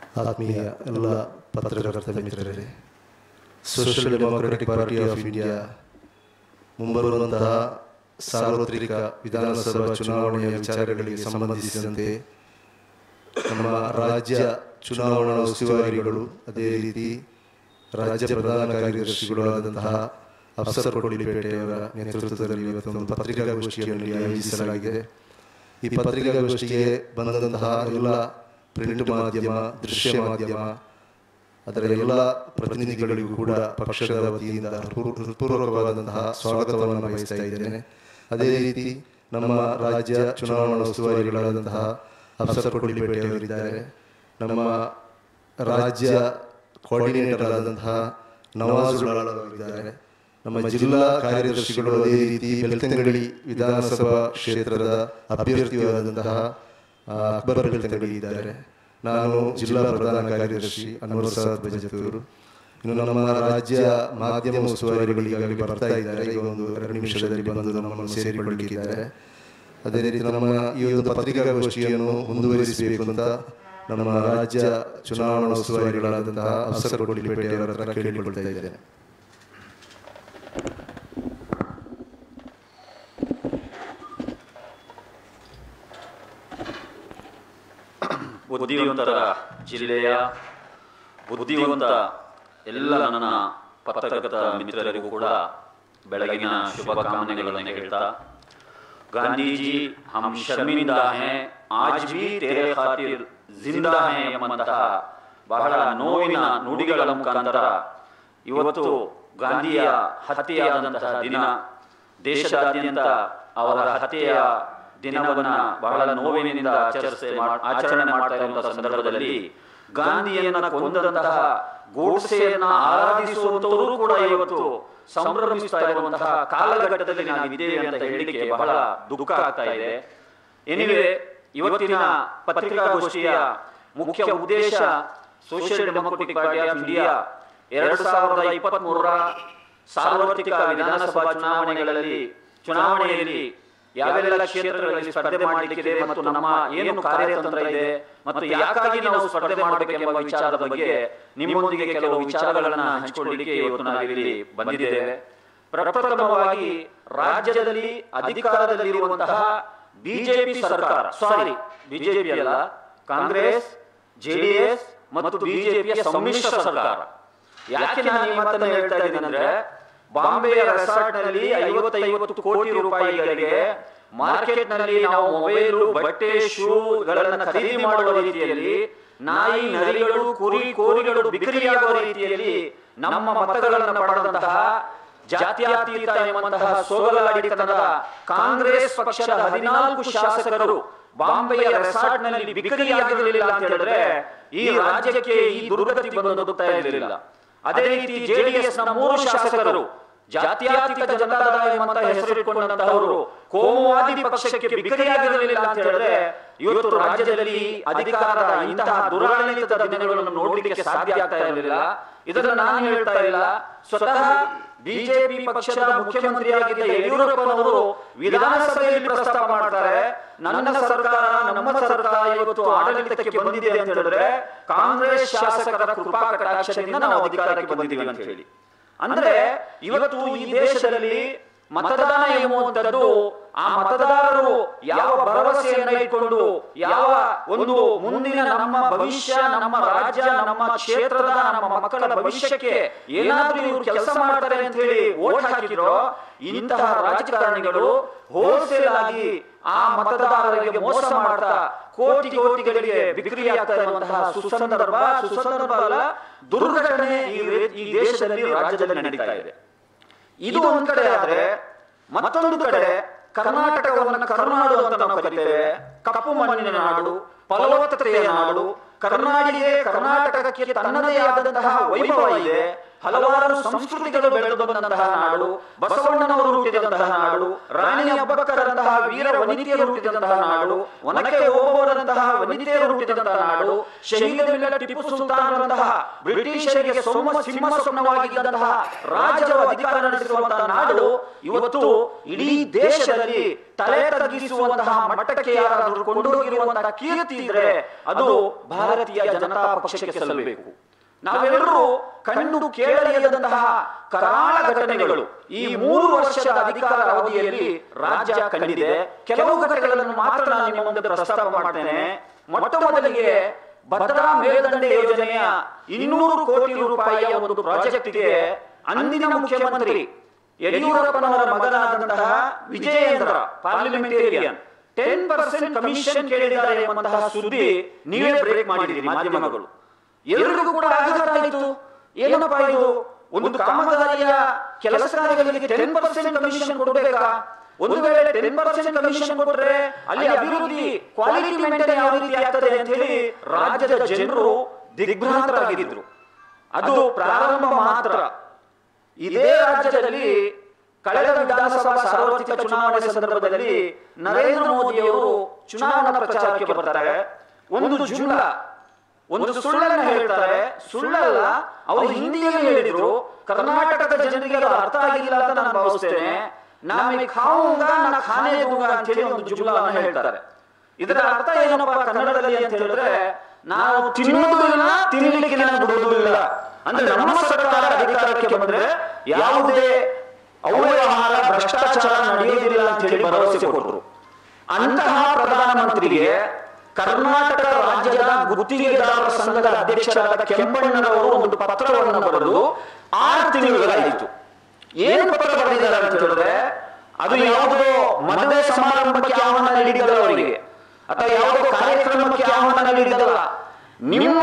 ಆತ್ಮೀಯ ಎಲ್ಲ ಪತ್ರಕರ್ತ ಮಿತ್ರರೇ social democratic party of India ಮುಂಬರುವಂತಹ ಸಾರ್ವತ್ರಿಕ ವಿಧಾನಸಭಾ ಚುನಾವಣೆಯ ವಿಚಾರಗಳಿಗೆ ಸಂಬಂಧಿಸಿದಂತೆ ನಮ್ಮ ರಾಜ್ಯ ಚುನಾವಣಾ ಉಸ್ತುವಾರಿಗಳು ಅದೇ ರೀತಿ ರಾಜ್ಯ ಪ್ರಧಾನ ಕಾರ್ಯದರ್ಶಿಗಳು ಆದಂತಹ ಅಫ್ಸರ್ ಕೊಡಿಲಿಪೇಟೆಯವರ ನೇತೃತ್ವದಲ್ಲಿ ಇವತ್ತೊಂದು ಪತ್ರಿಕಾಗೋಷ್ಠಿಯನ್ನು ಆಯೋಜಿಸಲಾಗಿದೆ ಈ ಪತ್ರಿಕಾಗೋಷ್ಠಿಗೆ ಬಂದಂತಹ ಎಲ್ಲ ಪ್ರಿಂಟ್ ಮಾಧ್ಯಮ ದೃಶ್ಯ ಮಾಧ್ಯಮ ಅದರ ಎಲ್ಲ ಪ್ರತಿನಿಧಿಗಳಿಗೂ ಕೂಡ ಪಕ್ಷದ ವತಿಯಿಂದ ಹೃ- ಹೃತ್ಪೂರ್ವಕವಾದಂತಹ ಸ್ವಾಗತವನ್ನು ಬಯಸ್ತಾ ಇದ್ದೇನೆ ಅದೇ ರೀತಿ ನಮ್ಮ ರಾಜ್ಯ ಚುನಾವಣಾ ಉಸ್ತುವಾರಿಗಳಾದಂತಹ ಅಫ್ಸರ್ ಕೊಡಿಲಿಪೇಟೆಯವರಿದ್ದಾರೆ ನಮ್ಮ ರಾಜ್ಯ ಕೋಆರ್ಡಿನೇಟರ್ ಆದಂತಹ ನವಾಜುಲಾಲ್ ಅವರಿದ್ದಾರೆ ನಮ್ಮ ಜಿಲ್ಲಾ ಕಾರ್ಯದರ್ಶಿಗಳು ಅದೇ ರೀತಿ ಬೆಳ್ತಂಗಡಿ ವಿಧಾನಸಭಾ ಕ್ಷೇತ್ರದ ಅಭ್ಯರ್ಥಿಯಾದಂತಹ ಆ, ಅಕ್ಬರ್ ಬೆಳ್ತಂಗಡಿ ಇದ್ದಾರೆ ನಾನು ಜಿಲ್ಲಾ ಪ್ರಧಾನ ಕಾರ್ಯದರ್ಶಿ ಅನ್ವರ್ ಸಾದ್ ಬಜತೂರು ಇನ್ನು ನಮ್ಮ ರಾಜ್ಯ ಮಾಧ್ಯಮ ಉಸ್ತುವಾರಿಗಳು ಈಗಾಗಲೇ ಬರ್ತಾ ಇದ್ದಾರೆ ಈಗ ಒಂದು ಎರಡು ನಿಮಿಷದಲ್ಲಿ ಬಂದು ನಮ್ಮನ್ನು ಸೇರಿಕೊಳ್ಳಲಿಕ್ಕಿದ್ದಾರೆ ಅದೇ ರೀತಿ ನಮ್ಮ ಈ ಒಂದು ಪತ್ರಿಕಾಗೋಷ್ಠಿಯನ್ನು ಮುಂದುವರಿಸಬೇಕು ಅಂತ ನಮ್ಮ ರಾಜ್ಯ ಚುನಾವಣಾ ಉಸ್ತುವಾರಿಗಳಾದಂತಹ ಅಫ್ಸರ್ ಕೊಡಿಲಿಪೇಟೆಯವರ ಹತ್ರ ಕೇಳಿಕೊಳ್ತಾ ಇದ್ದೇನೆ ಬುದ್ಧಿವಂತರ ಜಿಲ್ಲೆಯ ಬುದ್ಧಿವಂತ ಎಲ್ಲ ನನ್ನ ಪತ್ರಕರ್ತ ಮಿತ್ರರಿಗೂ ಕೂಡ ಬೆಳಗಿನ ಶುಭಕಾಮನೆಗಳನ್ನು ಹೇಳ್ತಾ ಗಾಂಧೀಜಿ ಹಮ್ ಶರ್ಮಿಂದ ಹೇ ಆಜ್ ಭಿ ತೇರೆ ಖಾತಿರ್ ಜಿಂದಾ ಹೇ ಎಂಬಂತಹ ಬಹಳ ನೋವಿನ ನುಡಿಗಳ ಮುಖಾಂತರ ಇವತ್ತು ಗಾಂಧಿಯ ಹತ್ಯೆಯಾದಂತಹ ದಿನ ದೇಶದಾದ್ಯಂತ ಅವರ ಹತ್ಯೆಯ ದಿನವನ್ನ ಬಹಳ ನೋವಿನಿಂದ ಆಚರಿಸಿ ಮಾಡ್- ಆಚರಣೆ ಮಾಡ್ತಾ ಇರುವಂತಹ ಸಂದರ್ಭದಲ್ಲಿ ಗಾಂಧಿಯನ್ನ ಕೊಂದಂತಹ ಗೋಡ್ಸೆಯನ್ನ ಆರಾಧಿಸುವಂತವರು ಕೂಡ ಇವತ್ತು ಸಂಭ್ರಮಿಸ್ತಾ ಇರುವಂತಹ ಕಾಲಘಟ್ಟದಲ್ಲಿ ನಾವಿದ್ದೇವೆ ಅಂತ ಹೇಳಿಕೆ ಬಹಳ ದುಃಖ ಆಗ್ತಾ ಇದೆ ಎನಿವೆ ಇವತ್ತಿನ ಪತ್ರಿಕಾಗೋಷ್ಠಿಯ ಮುಖ್ಯ ಉದ್ದೇಶ social democratic party of India ಎರಡು ಸಾವಿರದ ಇಪ್ಪತ್ತ್ ಮೂರರ ಸಾರ್ವತ್ರಿಕ ವಿಧಾನಸಭಾ ಚುನಾವಣೆಗಳಲ್ಲಿ ಚುನಾವಣೆಯಲ್ಲಿ ಯಾವೆಲ್ಲ ಕ್ಷೇತ್ರಗಳಲ್ಲಿ ಸ್ಪರ್ಧೆ ಮಾಡಲಿಕ್ಕಿದೆ ಮತ್ತು ನಮ್ಮ ಏನು ಕಾರ್ಯತಂತ್ರ ಇದೆ ಮತ್ತು ಯಾಕಾಗಿ ನಾವು ಸ್ಪರ್ಧೆ ಮಾಡಬೇಕೆಂಬ ವಿಚಾರದ ಬಗ್ಗೆ ನಿಮ್ಮೊಂದಿಗೆ ಕೆಲವು ವಿಚಾರಗಳನ್ನ ಹಂಚಿಕೊಳ್ಳಲಿಕ್ಕೆ ಇವತ್ತು ನಾವಿಲ್ಲಿ ಬಂದಿದ್ದೇವೆ ಪ್ರಪ್ರಥಮವಾಗಿ ರಾಜ್ಯದಲ್ಲಿ ಅಧಿಕಾರದಲ್ಲಿರುವಂತಹ ಬಿಜೆಪಿ ಸರ್ಕಾರ ಸಾರಿ ಬಿಜೆಪಿ ಅಲ್ಲ ಕಾಂಗ್ರೆಸ್ ಜೆಡಿಎಸ್ ಮತ್ತು ಬಿಜೆಪಿಯ ಸಮ್ಮಿಶ್ರ ಸರ್ಕಾರ ಯಾಕೆ ನಾನು ಈ ಮಾತನ್ನ ಹೇಳ್ತಾ ಇದ್ದೀನಿ ಅಂದ್ರೆ ಬಾಂಬೆಯ ರೆಸಾರ್ಟ್ ನಲ್ಲಿ ಐವತ್ತೈವತ್ತು ಕೋಟಿ ರೂಪಾಯಿಗಳಿಗೆ ಮಾರ್ಕೆಟ್ ನಲ್ಲಿ ನಾವು ಮೊಬೈಲು ಬಟ್ಟೆ ಶೂಗಳನ್ನ ಖರೀದಿ ಮಾಡುವ ರೀತಿಯಲ್ಲಿ ನಾಯಿ ನರಿಗಳು ಕುರಿ ಕೋರಿಗಳು ಬಿಕ್ರಿಯಾಗುವ ರೀತಿಯಲ್ಲಿ ನಮ್ಮ ಮತಗಳನ್ನು ಪಡೆದಂತಹ ಜಾತ್ಯತೀತ ಎಂಬಂತಹ ಸೋಗಲಾಡಿತನದ ಕಾಂಗ್ರೆಸ್ ಪಕ್ಷದ ಹದಿನಾಲ್ಕು ಶಾಸಕರು ಬಾಂಬೆಯ ರೆಸಾರ್ಟ್ ನಲ್ಲಿ ಬಿಕ್ರಿಯಾಗಿರಲಿಲ್ಲ ಅಂತ ಹೇಳಿದ್ರೆ ಈ ರಾಜ್ಯಕ್ಕೆ ಈ ದುರ್ಗತಿ ಬಂದೊದಗ್ತಾ ಇರಲಿಲ್ಲ ಅದೇ ರೀತಿ ಜೆಡಿಎಸ್ ನ ಮೂರು ಶಾಸಕರು ಜಾತ್ಯತೀತ ಜನತಾದಳ ಎಂಬಂತ ಹೆಸರಿಟ್ಟುಕೊಂಡಂತಹವರು ಕೋಮುವಾದಿ ಪಕ್ಷಕ್ಕೆ ಬಿಕ್ಕರಿಯಾಗಿರಲಿಲ್ಲ ಅಂತ ಹೇಳಿದ್ರೆ ಇವತ್ತು ರಾಜ್ಯದಲ್ಲಿ ಅಧಿಕಾರದ ಇಂತಹ ದುರಾಡಳಿತದ ದಿನಗಳನ್ನು ನೋಡಲಿಕ್ಕೆ ಸಾಧ್ಯ ಆಗ್ತಾ ಇರಲಿಲ್ಲ ಇದನ್ನು ನಾನು ಹೇಳ್ತಾ ಇಲ್ಲ ಸ್ವತಃ ಬಿಜೆಪಿ ಪಕ್ಷದ ಮುಖ್ಯಮಂತ್ರಿಯಾಗಿದ್ದ ಯಡಿಯೂರಪ್ಪನವರು ವಿಧಾನಸಭೆಯಲ್ಲಿ ಪ್ರಸ್ತಾಪ ಮಾಡ್ತಾರೆ ನನ್ನ ಸರ್ಕಾರ ನಮ್ಮ ಸರ್ಕಾರ ಇವತ್ತು ಆಡಳಿತಕ್ಕೆ ಬಂದಿದೆ ಅಂತ ಹೇಳಿದ್ರೆ ಕಾಂಗ್ರೆಸ್ ಶಾಸಕರ ಕೃಪಾ ಕಟಾಕ್ಷದಿಂದ ನಾವು ಅಧಿಕಾರಕ್ಕೆ ಬಂದಿದ್ದೀವಿ ಅಂತ ಹೇಳಿ ಅಂದ್ರೆ ಇವತ್ತು ಈ ದೇಶದಲ್ಲಿ ಮತದಾನ ಎಂಬುವಂಥದ್ದು ಆ ಮತದಾರರು ಯಾವ ಭರವಸೆಯನ್ನ ಇಟ್ಕೊಂಡು ಯಾವ ಒಂದು ಮುಂದಿನ ನಮ್ಮ ಭವಿಷ್ಯ ನಮ್ಮ ರಾಜ್ಯ ನಮ್ಮ ಕ್ಷೇತ್ರದ ನಮ್ಮ ಮಕ್ಕಳ ಭವಿಷ್ಯಕ್ಕೆ ಏನಾದ್ರೂ ಇವರು ಕೆಲಸ ಮಾಡ್ತಾರೆ ಅಂತ ಹೇಳಿ ಓಟ್ ಹಾಕಿದ್ರು ಇಂತಹ ರಾಜಕಾರಣಿಗಳು ಹೋಲ್ಸೇಲ್ ಆಗಿ ಆ ಮತದಾರರಿಗೆ ಮೋಸ ಮಾಡ್ತಾ ಕೋಟಿ ಕೋಟಿಗಳಿಗೆ ಬಿಕ್ರಿಯಾಗ್ತಾ ಇರುವಂತಹ ಸುಸಂದರ್ಭ ಸುಸಂದರ್ಭ ಅಲ್ಲ ದುರ್ಘಟನೆ ಈ ರೇ- ಈ ದೇಶದಲ್ಲಿ ರಾಜ್ಯದಲ್ಲಿ ನಡೀತಾ ಇದೆ ಇದು ಒಂದ್ ಕಡೆ ಆದ್ರೆ ಮತ್ತೊಂದು ಕಡೆ ಕರ್ನಾಟಕವನ್ನ ಕರುನಾಡು ಅಂತ ನಾವು ಕರಿತೇವೆ ಕಪ್ಪು ಮಣ್ಣಿನ ನಾಡು ಫಲವತ್ತತೆಯ ನಾಡು ಕರ್ನಾಡಿಗೆ ಕರ್ನಾಟಕಕ್ಕೆ ತನ್ನದೇ ಆದಂತಹ ವೈಭವ ಇದೆ ಹಲವಾರು ಸಂಸ್ಕೃತಿಗಳು ಬೆಳೆದು ಬಂದಂತಹ ನಾಡು ಬಸವಣ್ಣನವರು ಹುಟ್ಟಿದಂತಹ ನಾಡು ರಾಣಿ ಅಬ್ಬಕ್ಕರಂತಹ ವೀರ ವನಿತೆಯರು ಹುಟ್ಟಿದಂತಹ ನಾಡು ಒನಕೆ ಓಬವ್ವರಂತಹ ವನಿತೆಯರು ಹುಟ್ಟಿದಂತಹ ನಾಡು ಶಹೀದ ಮಿಲ್ಲ ಟಿಪ್ಪು ಸುಲ್ತಾನರಂತಹ ಬ್ರಿಟಿಷರಿಗೆ ಸೋಮ ಸಿಂಹ ಸ್ವಪ್ನವಾಗಿದ್ದಂತಹ ರಾಜರ ಅಧಿಕಾರ ನಡೆಸುವಂತಹ ನಾಡು ಇವತ್ತು ಇಡೀ ದೇಶದಲ್ಲಿ ತಲೆ ತಗ್ಗಿಸುವಂತಹ ಮಟ್ಟಕ್ಕೆ ಯಾರಾದರೂ ಕೊಂಡೋಗಿರುವಂತಹ ಕೀರ್ತಿ ಇದ್ರೆ ಅದು ಭಾರತೀಯ ಜನತಾ ಪಕ್ಷಕ್ಕೆ ಸಲ್ಲಬೇಕು ನಾವೆಲ್ಲರೂ ಕಂಡು ಕೇಳಲಿಯದಂತಹ ಕರಾಳ ಘಟನೆಗಳು ಈ ಮೂರು ವರ್ಷದ ಅಧಿಕಾರ ಅವಧಿಯಲ್ಲಿ ರಾಜ್ಯ ಕಂಡಿದೆ ಕೆಲವು ಘಟನೆಗಳನ್ನು ಮಾತ್ರ ನಾನು ನಿಮ್ಮ ಮುಂದೆ ಪ್ರಸ್ತಾಪ ಮಾಡ್ತೇನೆ ಮೊಟ್ಟ ಮೊದಲಿಗೆ ಭದ್ರಾ ಮೇಲ್ದಂಡೆ ಯೋಜನೆಯ ಇನ್ನೂರು ಕೋಟಿ ರೂಪಾಯಿಯ ಒಂದು ಪ್ರಾಜೆಕ್ಟ್ಗೆ ಅಂದಿನ ಮುಖ್ಯಮಂತ್ರಿ ಯಡಿಯೂರಪ್ಪನವರ ಮಗನಾದಂತಹ Vijayendra parliamentarian ten percent commission ಕೇಳಿದ್ದಾರೆ ಎಂಬಂತಹ ಸುದ್ದಿ ನೀವೇ ಬ್ರೇಕ್ ಮಾಡಿದಿರಿ ಮಾಧ್ಯಮಗಳು ಎಲ್ಲರಿಗೂ ಕೂಡ ಆಘಾತ ಆಯಿತು ಏನಪ್ಪಾ ಇದು ಒಂದು ಕಾಮಗಾರಿಯ ಕೆಲಸ ಕಾರ್ಯಗಳಿಗೆ ಟೆನ್ ಪರ್ಸೆಂಟ್ ಕಮಿಷನ್ ಕೊಡಬೇಕಾ ಒಂದು ವೇಳೆ ಟೆನ್ ಪರ್ಸೆಂಟ್ ಕಮಿಷನ್ ಕೊಟ್ರೆ ಅಲ್ಲಿ ಅಭಿವೃದ್ಧಿ ಕ್ವಾಲಿಟಿ ಮೇಂಟೈನ್ ಯಾವ ರೀತಿ ಆಗ್ತದೆ ಅಂತ ಹೇಳಿ ರಾಜ್ಯದ ಜನರು ದಿಗ್ಭ್ರಾಂತರಾಗಿದ್ರು ಅದು ಪ್ರಾರಂಭ ಮಾತ್ರ ಇದೇ ರಾಜ್ಯದಲ್ಲಿ ಕಳೆದ ವಿಧಾನಸಭಾ ಸಾರ್ವತ್ರಿಕ ಚುನಾವಣೆ ಸಂದರ್ಭದಲ್ಲಿ ನರೇಂದ್ರ ಮೋದಿಯವರು ಚುನಾವಣಾ ಪ್ರಚಾರಕ್ಕೆ ಬರ್ತಾರೆ ಒಂದು ಜುಮ್ಲಾ ಒಂದು ಸುಳ್ಳನ್ನ ಹೇಳ್ತಾರೆ ಸುಳ್ಳಲ್ಲ ಅವರು ಹಿಂದಿಯಲ್ಲಿ ಹೇಳಿದ್ರು ಕರ್ನಾಟಕದ ಜನರಿಗೆ ಅದು ಅರ್ಥ ಆಗಿಲ್ಲ ಅಂತ ನಾನು ಭಾವಿಸ್ತೇನೆ ನಾಮೆ ಖಾವುಂಗ ನಾ ಖಾನೆ ದೂಂಗ ಅಂತ ಹೇಳಿ ಒಂದು ಜುಮ್ಲಾವನ್ನು ಹೇಳ್ತಾರೆ ಇದರ ಅರ್ಥ ಏನಪ್ಪಾ ಕನ್ನಡದಲ್ಲಿ ಅಂತ ಹೇಳಿದ್ರೆ ನಾವು ತಿನ್ನೋದು ಇಲ್ಲ ತಿನ್ನಲಿಕ್ಕೆ ನಾನು ಬಿಡುವುದೂ ಇಲ್ಲ ಅಂದ್ರೆ ನಮ್ಮ ಸರ್ಕಾರ ಅಧಿಕಾರಕ್ಕೆ ಬಂದ್ರೆ ಯಾವುದೇ ಅವ್ಯವಹಾರ ಭ್ರಷ್ಟಾಚಾರ ನಡೆಯುವುದಿಲ್ಲ ಅಂತ ಹೇಳಿ ಭರವಸೆ ಕೊಟ್ಟರು ಅಂತಹ ಪ್ರಧಾನಮಂತ್ರಿಗೆ ಕರ್ನಾಟಕ ರಾಜ್ಯದ ಗುತ್ತಿಗೆದಾರರ ಸಂಘದ ಅಧ್ಯಕ್ಷರಾದ ಕೆಂಪಣ್ಣನವರು ಒಂದು ಪತ್ರವನ್ನು ಬರೆದು ಆರು ತಿಂಗಳುಗಳಾಯಿತು ಏನು ಪತ್ರ ಬರೆದಿದ್ದಾರೆ ಅಂತ ಹೇಳಿದ್ರೆ ಅದು ಯಾವುದೋ ಮದುವೆ ಸಮಾರಂಭಕ್ಕೆ ಆಹ್ವಾನ ನೀಡಿದ್ದಲ್ಲ ಅವರಿಗೆ ಅಥವಾ ಯಾವುದೋ ಕಾರ್ಯಕ್ರಮಕ್ಕೆ ಆಹ್ವಾನ ನೀಡಿದ್ದಲ್ಲ ನಿಮ್ಮ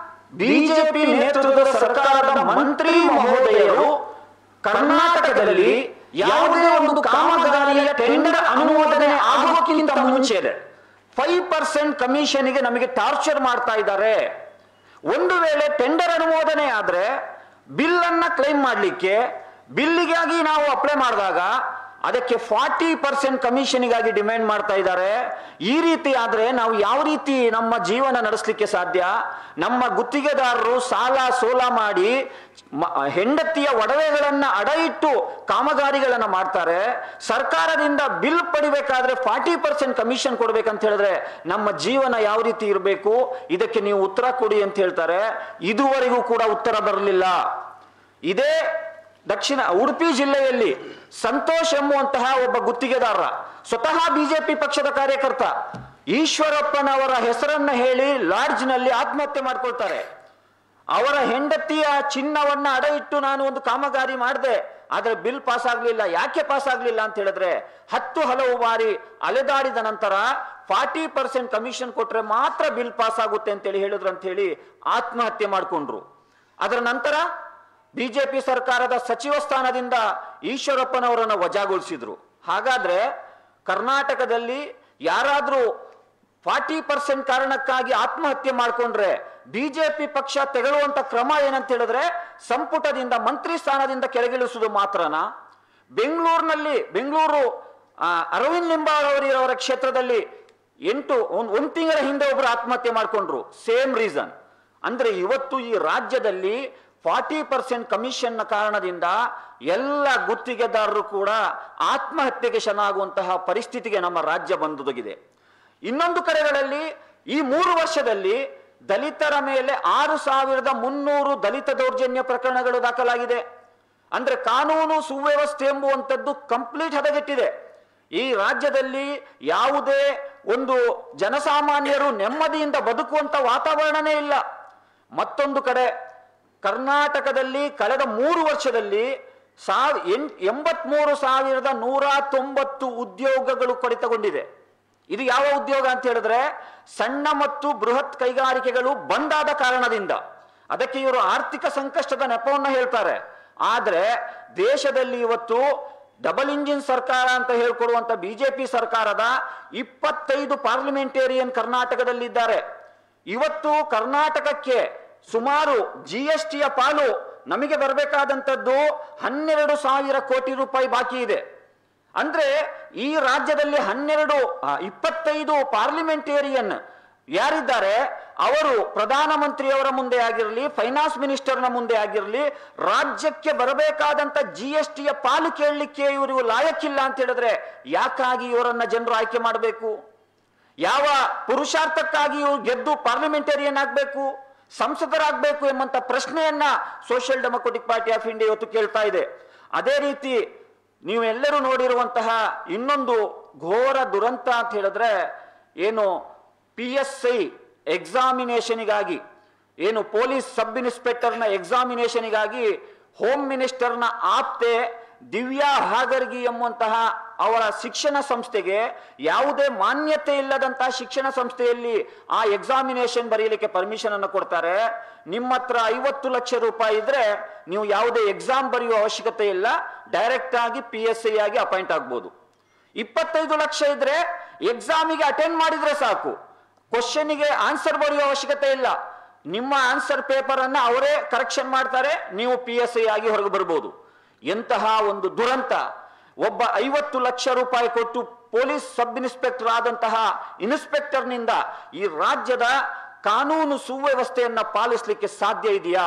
ಬಿಜೆಪಿ ನೇತೃತ್ವದ ಸರ್ಕಾರದ ಮಂತ್ರಿ ಮಹೋದಯರು ಕರ್ನಾಟಕದಲ್ಲಿ ಯಾವುದೇ ಒಂದು ಕಾಮಗಾರಿಯ ಟೆಂಡರ್ ಅನುಮೋದನೆ ಆಗೋಕ್ಕಿಂತ ಮುಂಚೆ ಫೈವ್ ಪರ್ಸೆಂಟ್ ಕಮಿಷನ್ಗೆ ನಮಗೆ ಟಾರ್ಚರ್ ಮಾಡ್ತಾ ಇದ್ದಾರೆ ಒಂದು ವೇಳೆ ಟೆಂಡರ್ ಅನುಮೋದನೆ ಆದ್ರೆ ಬಿಲ್ ಅನ್ನ ಕ್ಲೈಮ್ ಮಾಡಲಿಕ್ಕೆ ಬಿಲ್ಲಿಗಾಗಿ ನಾವು ಅಪ್ಲೈ ಮಾಡಿದಾಗ ಅದಕ್ಕೆ ಫಾರ್ಟಿ ಪರ್ಸೆಂಟ್ ಕಮಿಷನ್ಗಾಗಿ ಡಿಮ್ಯಾಂಡ್ ಮಾಡ್ತಾ ಇದ್ದಾರೆ ಈ ರೀತಿ ಆದ್ರೆ ನಾವು ಯಾವ ರೀತಿ ನಮ್ಮ ಜೀವನ ನಡೆಸಲಿಕ್ಕೆ ಸಾಧ್ಯ ನಮ್ಮ ಗುತ್ತಿಗೆದಾರರು ಸಾಲ ಸೋಲ ಮಾಡಿ ಮ- ಹೆಂಡತಿಯ ಒಡವೆಗಳನ್ನ ಅಡ ಇಟ್ಟು ಕಾಮಗಾರಿಗಳನ್ನ ಮಾಡ್ತಾರೆ ಸರ್ಕಾರದಿಂದ ಬಿಲ್ ಪಡಿಬೇಕಾದ್ರೆ ಫಾರ್ಟಿ ಪರ್ಸೆಂಟ್ ಕಮಿಷನ್ ಕೊಡ್ಬೇಕಂತ ಹೇಳಿದ್ರೆ ನಮ್ಮ ಜೀವನ ಯಾವ ರೀತಿ ಇರಬೇಕು ಇದಕ್ಕೆ ನೀವು ಉತ್ತರ ಕೊಡಿ ಅಂತ ಹೇಳ್ತಾರೆ ಇದುವರೆಗೂ ಕೂಡ ಉತ್ತರ ಬರಲಿಲ್ಲ ಇದೇ ದಕ್ಷಿಣ ಉಡುಪಿ ಜಿಲ್ಲೆಯಲ್ಲಿ ಸಂತೋಷ್ ಎಂಬುವಂತಹ ಒಬ್ಬ ಗುತ್ತಿಗೆದಾರ ಸ್ವತಃ ಬಿಜೆಪಿ ಪಕ್ಷದ ಕಾರ್ಯಕರ್ತ ಈಶ್ವರಪ್ಪನವರ ಹೆಸರನ್ನ ಹೇಳಿ ಲಾಡ್ಜ್ನಲ್ಲಿ ಆತ್ಮಹತ್ಯೆ ಮಾಡ್ಕೊಳ್ತಾರೆ ಅವರ ಹೆಂಡತಿಯ ಚಿನ್ನವನ್ನ ಅಡ ಇಟ್ಟು ನಾನು ಒಂದು ಕಾಮಗಾರಿ ಮಾಡಿದೆ ಆದ್ರೆ ಬಿಲ್ ಪಾಸ್ ಆಗ್ಲಿಲ್ಲ ಯಾಕೆ ಪಾಸ್ ಆಗ್ಲಿಲ್ಲ ಅಂತ ಹೇಳಿದ್ರೆ ಹತ್ತು ಹಲವು ಬಾರಿ ಅಲೆದಾಡಿದ ನಂತರ ಫಾರ್ಟಿ ಪರ್ಸೆಂಟ್ ಕಮಿಷನ್ ಕೊಟ್ರೆ ಮಾತ್ರ ಬಿಲ್ ಪಾಸ್ ಆಗುತ್ತೆ ಅಂತೇಳಿ ಹೇಳಿದ್ರು ಅಂತ ಹೇಳಿ ಆತ್ಮಹತ್ಯೆ ಮಾಡಿಕೊಂಡ್ರು ಅದರ ನಂತರ ಬಿಜೆಪಿ ಸರ್ಕಾರದ ಸಚಿವ ಸ್ಥಾನದಿಂದ ಈಶ್ವರಪ್ಪನವರನ್ನು ವಜಾಗೊಳಿಸಿದ್ರು ಹಾಗಾದ್ರೆ ಕರ್ನಾಟಕದಲ್ಲಿ ಯಾರಾದ್ರೂ ಫಾರ್ಟಿ ಪರ್ಸೆಂಟ್ ಕಾರಣಕ್ಕಾಗಿ ಆತ್ಮಹತ್ಯೆ ಮಾಡ್ಕೊಂಡ್ರೆ ಬಿಜೆಪಿ ಪಕ್ಷ ತೆಗೊಳ್ಳುವಂತ ಕ್ರಮ ಏನಂತ ಹೇಳಿದ್ರೆ ಸಂಪುಟದಿಂದ ಮಂತ್ರಿ ಸ್ಥಾನದಿಂದ ಕೆಳಗಿಳಿಸುವುದು ಮಾತ್ರನಾ ಬೆಂಗಳೂರಿನಲ್ಲಿ ಬೆಂಗಳೂರು ಆ, ಅರವಿಂದ್ ಲಿಂಬಾವಳಿಯವರ ಕ್ಷೇತ್ರದಲ್ಲಿ ಎಂಟು ಒಂದ್ ಒಂದ್ ತಿಂಗಳ ಹಿಂದೆ ಒಬ್ರು ಆತ್ಮಹತ್ಯೆ ಮಾಡ್ಕೊಂಡ್ರು ಸೇಮ್ ರೀಸನ್ ಅಂದ್ರೆ ಇವತ್ತು ಈ ರಾಜ್ಯದಲ್ಲಿ ಫಾರ್ಟಿ ಪರ್ಸೆಂಟ್ ಕಮಿಷನ್ ಕಾರಣದಿಂದ ಎಲ್ಲ ಗುತ್ತಿಗೆದಾರರು ಕೂಡ ಆತ್ಮಹತ್ಯೆಗೆ ಶರಣಾಗುವಂತಹ ಪರಿಸ್ಥಿತಿಗೆ ನಮ್ಮ ರಾಜ್ಯ ಬಂದೊದಗಿದೆ ಇನ್ನೊಂದು ಕಡೆಗಳಲ್ಲಿ ಈ ಮೂರು ವರ್ಷದಲ್ಲಿ ದಲಿತರ ಮೇಲೆ ಆರು ಸಾವಿರದ ಮುನ್ನೂರು ದಲಿತ ದೌರ್ಜನ್ಯ ಪ್ರಕರಣಗಳು ದಾಖಲಾಗಿದೆ ಅಂದ್ರೆ ಕಾನೂನು ಸುವ್ಯವಸ್ಥೆ ಎಂಬುವಂಥದ್ದು ಕಂಪ್ಲೀಟ್ ಹದಗೆಟ್ಟಿದೆ ಈ ರಾಜ್ಯದಲ್ಲಿ ಯಾವುದೇ ಒಂದು ಜನಸಾಮಾನ್ಯರು ನೆಮ್ಮದಿಯಿಂದ ಬದುಕುವಂತ ವಾತಾವರಣನೇ ಇಲ್ಲ ಮತ್ತೊಂದು ಕಡೆ ಕರ್ನಾಟಕದಲ್ಲಿ ಕಳೆದ ಮೂರು ವರ್ಷದಲ್ಲಿ ಸಾವ್ ಎಂ- ಎಂಬತ್ಮೂರು ಸಾವಿರದ ನೂರ ತೊಂಬತ್ತು ಉದ್ಯೋಗಗಳು ಕಡಿತಗೊಂಡಿದೆ ಇದು ಯಾವ ಉದ್ಯೋಗ ಅಂತ ಹೇಳಿದ್ರೆ ಸಣ್ಣ ಮತ್ತು ಬೃಹತ್ ಕೈಗಾರಿಕೆಗಳು ಬಂದಾದ ಕಾರಣದಿಂದ ಅದಕ್ಕೆ ಇವರು ಆರ್ಥಿಕ ಸಂಕಷ್ಟದ ನೆಪವನ್ನು ಹೇಳ್ತಾರೆ ಆದ್ರೆ ದೇಶದಲ್ಲಿ ಇವತ್ತು ಡಬಲ್ ಇಂಜಿನ್ ಸರ್ಕಾರ ಅಂತ ಹೇಳ್ಕೊಡುವಂತ ಬಿಜೆಪಿ ಸರ್ಕಾರದ ಇಪ್ಪತ್ತೈದು ಪಾರ್ಲಿಮೆಂಟೇರಿಯನ್ ಕರ್ನಾಟಕದಲ್ಲಿದ್ದಾರೆ ಇವತ್ತು ಕರ್ನಾಟಕಕ್ಕೆ ಸುಮಾರು ಜಿ ಎಸ್ ಟಿಯ ಪಾಲು ನಮಗೆ ಬರಬೇಕಾದಂಥದ್ದು ಹನ್ನೆರಡು ಸಾವಿರ ಕೋಟಿ ರೂಪಾಯಿ ಬಾಕಿ ಇದೆ ಅಂದ್ರೆ ಈ ರಾಜ್ಯದಲ್ಲಿ ಹನ್ನೆರಡು ಆ, ಇಪ್ಪತ್ತೈದು ಪಾರ್ಲಿಮೆಂಟೇರಿಯನ್ ಯಾರಿದ್ದಾರೆ ಅವರು ಪ್ರಧಾನಮಂತ್ರಿಯವರ ಮುಂದೆ ಆಗಿರಲಿ ಫೈನಾನ್ಸ್ ಮಿನಿಸ್ಟರ್ನ ಮುಂದೆ ಆಗಿರಲಿ ರಾಜ್ಯಕ್ಕೆ ಬರಬೇಕಾದಂತ ಜಿ ಎಸ್ ಟಿಯ ಪಾಲು ಕೇಳಲಿಕ್ಕೆ ಇವರು ಲಾಯಕ್ಕಿಲ್ಲ ಅಂತ ಹೇಳಿದ್ರೆ ಯಾಕಾಗಿ ಇವರನ್ನ ಜನರು ಆಯ್ಕೆ ಮಾಡಬೇಕು ಯಾವ ಪುರುಷಾರ್ಥಕ್ಕಾಗಿ ಇವ್ರು ಗೆದ್ದು ಪಾರ್ಲಿಮೆಂಟೇರಿಯನ್ ಆಗಬೇಕು ಸಂಸದರಾಗಬೇಕು ಎಂಬಂತ ಪ್ರಶ್ನೆಯನ್ನ social democratic party of India ಇವತ್ತು ಕೇಳ್ತಾ ಇದೆ ಅದೇ ರೀತಿ ನೀವೆಲ್ಲರೂ ನೋಡಿರುವಂತಹ ಇನ್ನೊಂದು ಘೋರ ದುರಂತ ಅಂತ ಹೇಳಿದ್ರೆ ಏನು ಪಿ ಎಸ್ ಐ ಎಕ್ಸಾಮಿನೇಷನಿಗಾಗಿ ಏನು ಪೊಲೀಸ್ ಸಬ್ ಇನ್ಸ್ಪೆಕ್ಟರ್ನ ಎಕ್ಸಾಮಿನೇಷನಿಗಾಗಿ ಹೋಮ್ ಮಿನಿಸ್ಟರ್ನ ಆಪ್ತೆ ದಿವ್ಯಾ ಹಾಗರ್ಗಿ ಎಂಬಂತಹ ಅವರ ಶಿಕ್ಷಣ ಸಂಸ್ಥೆಗೆ ಯಾವುದೇ ಮಾನ್ಯತೆ ಇಲ್ಲದಂತಹ ಶಿಕ್ಷಣ ಸಂಸ್ಥೆಯಲ್ಲಿ ಆ ಎಕ್ಸಾಮಿನೇಷನ್ ಬರೆಯಲಿಕ್ಕೆ ಪರ್ಮಿಷನ್ ಅನ್ನು ಕೊಡ್ತಾರೆ ನಿಮ್ಮ ಹತ್ರ ಐವತ್ತು ಲಕ್ಷ ರೂಪಾಯಿ ಇದ್ರೆ ನೀವು ಯಾವುದೇ ಎಕ್ಸಾಮ್ ಬರೆಯುವ ಅವಶ್ಯಕತೆ ಇಲ್ಲ ಡೈರೆಕ್ಟ್ ಆಗಿ ಪಿ ಎಸ್ ಐ ಆಗಿ ಅಪಾಯಿಂಟ್ ಆಗ್ಬೋದು ಇಪ್ಪತ್ತೈದು ಲಕ್ಷ ಇದ್ರೆ ಎಕ್ಸಾಮಿಗೆ ಅಟೆಂಡ್ ಮಾಡಿದ್ರೆ ಸಾಕು ಕ್ವಶನ್ಗೆ ಆನ್ಸರ್ ಬರೆಯುವ ಅವಶ್ಯಕತೆ ಇಲ್ಲ ನಿಮ್ಮ ಆನ್ಸರ್ ಪೇಪರ್ ಅನ್ನ ಅವರೇ ಕರೆಕ್ಷನ್ ಮಾಡ್ತಾರೆ ನೀವು ಪಿ ಎಸ್ ಐ ಆಗಿ ಹೊರಗೆ ಬರ್ಬೋದು ಎಂತಹ ಒಂದು ದುರಂತ ಒಬ್ಬ ಐವತ್ತು ಲಕ್ಷ ರೂಪಾಯಿ ಕೊಟ್ಟು ಪೊಲೀಸ್ ಸಬ್ ಇನ್ಸ್ಪೆಕ್ಟರ್ ಆದಂತಹ ಇನ್ಸ್ಪೆಕ್ಟರ್ನಿಂದ ಈ ರಾಜ್ಯದ ಕಾನೂನು ಸುವ್ಯವಸ್ಥೆಯನ್ನ ಪಾಲಿಸಲಿಕ್ಕೆ ಸಾಧ್ಯ ಇದೆಯಾ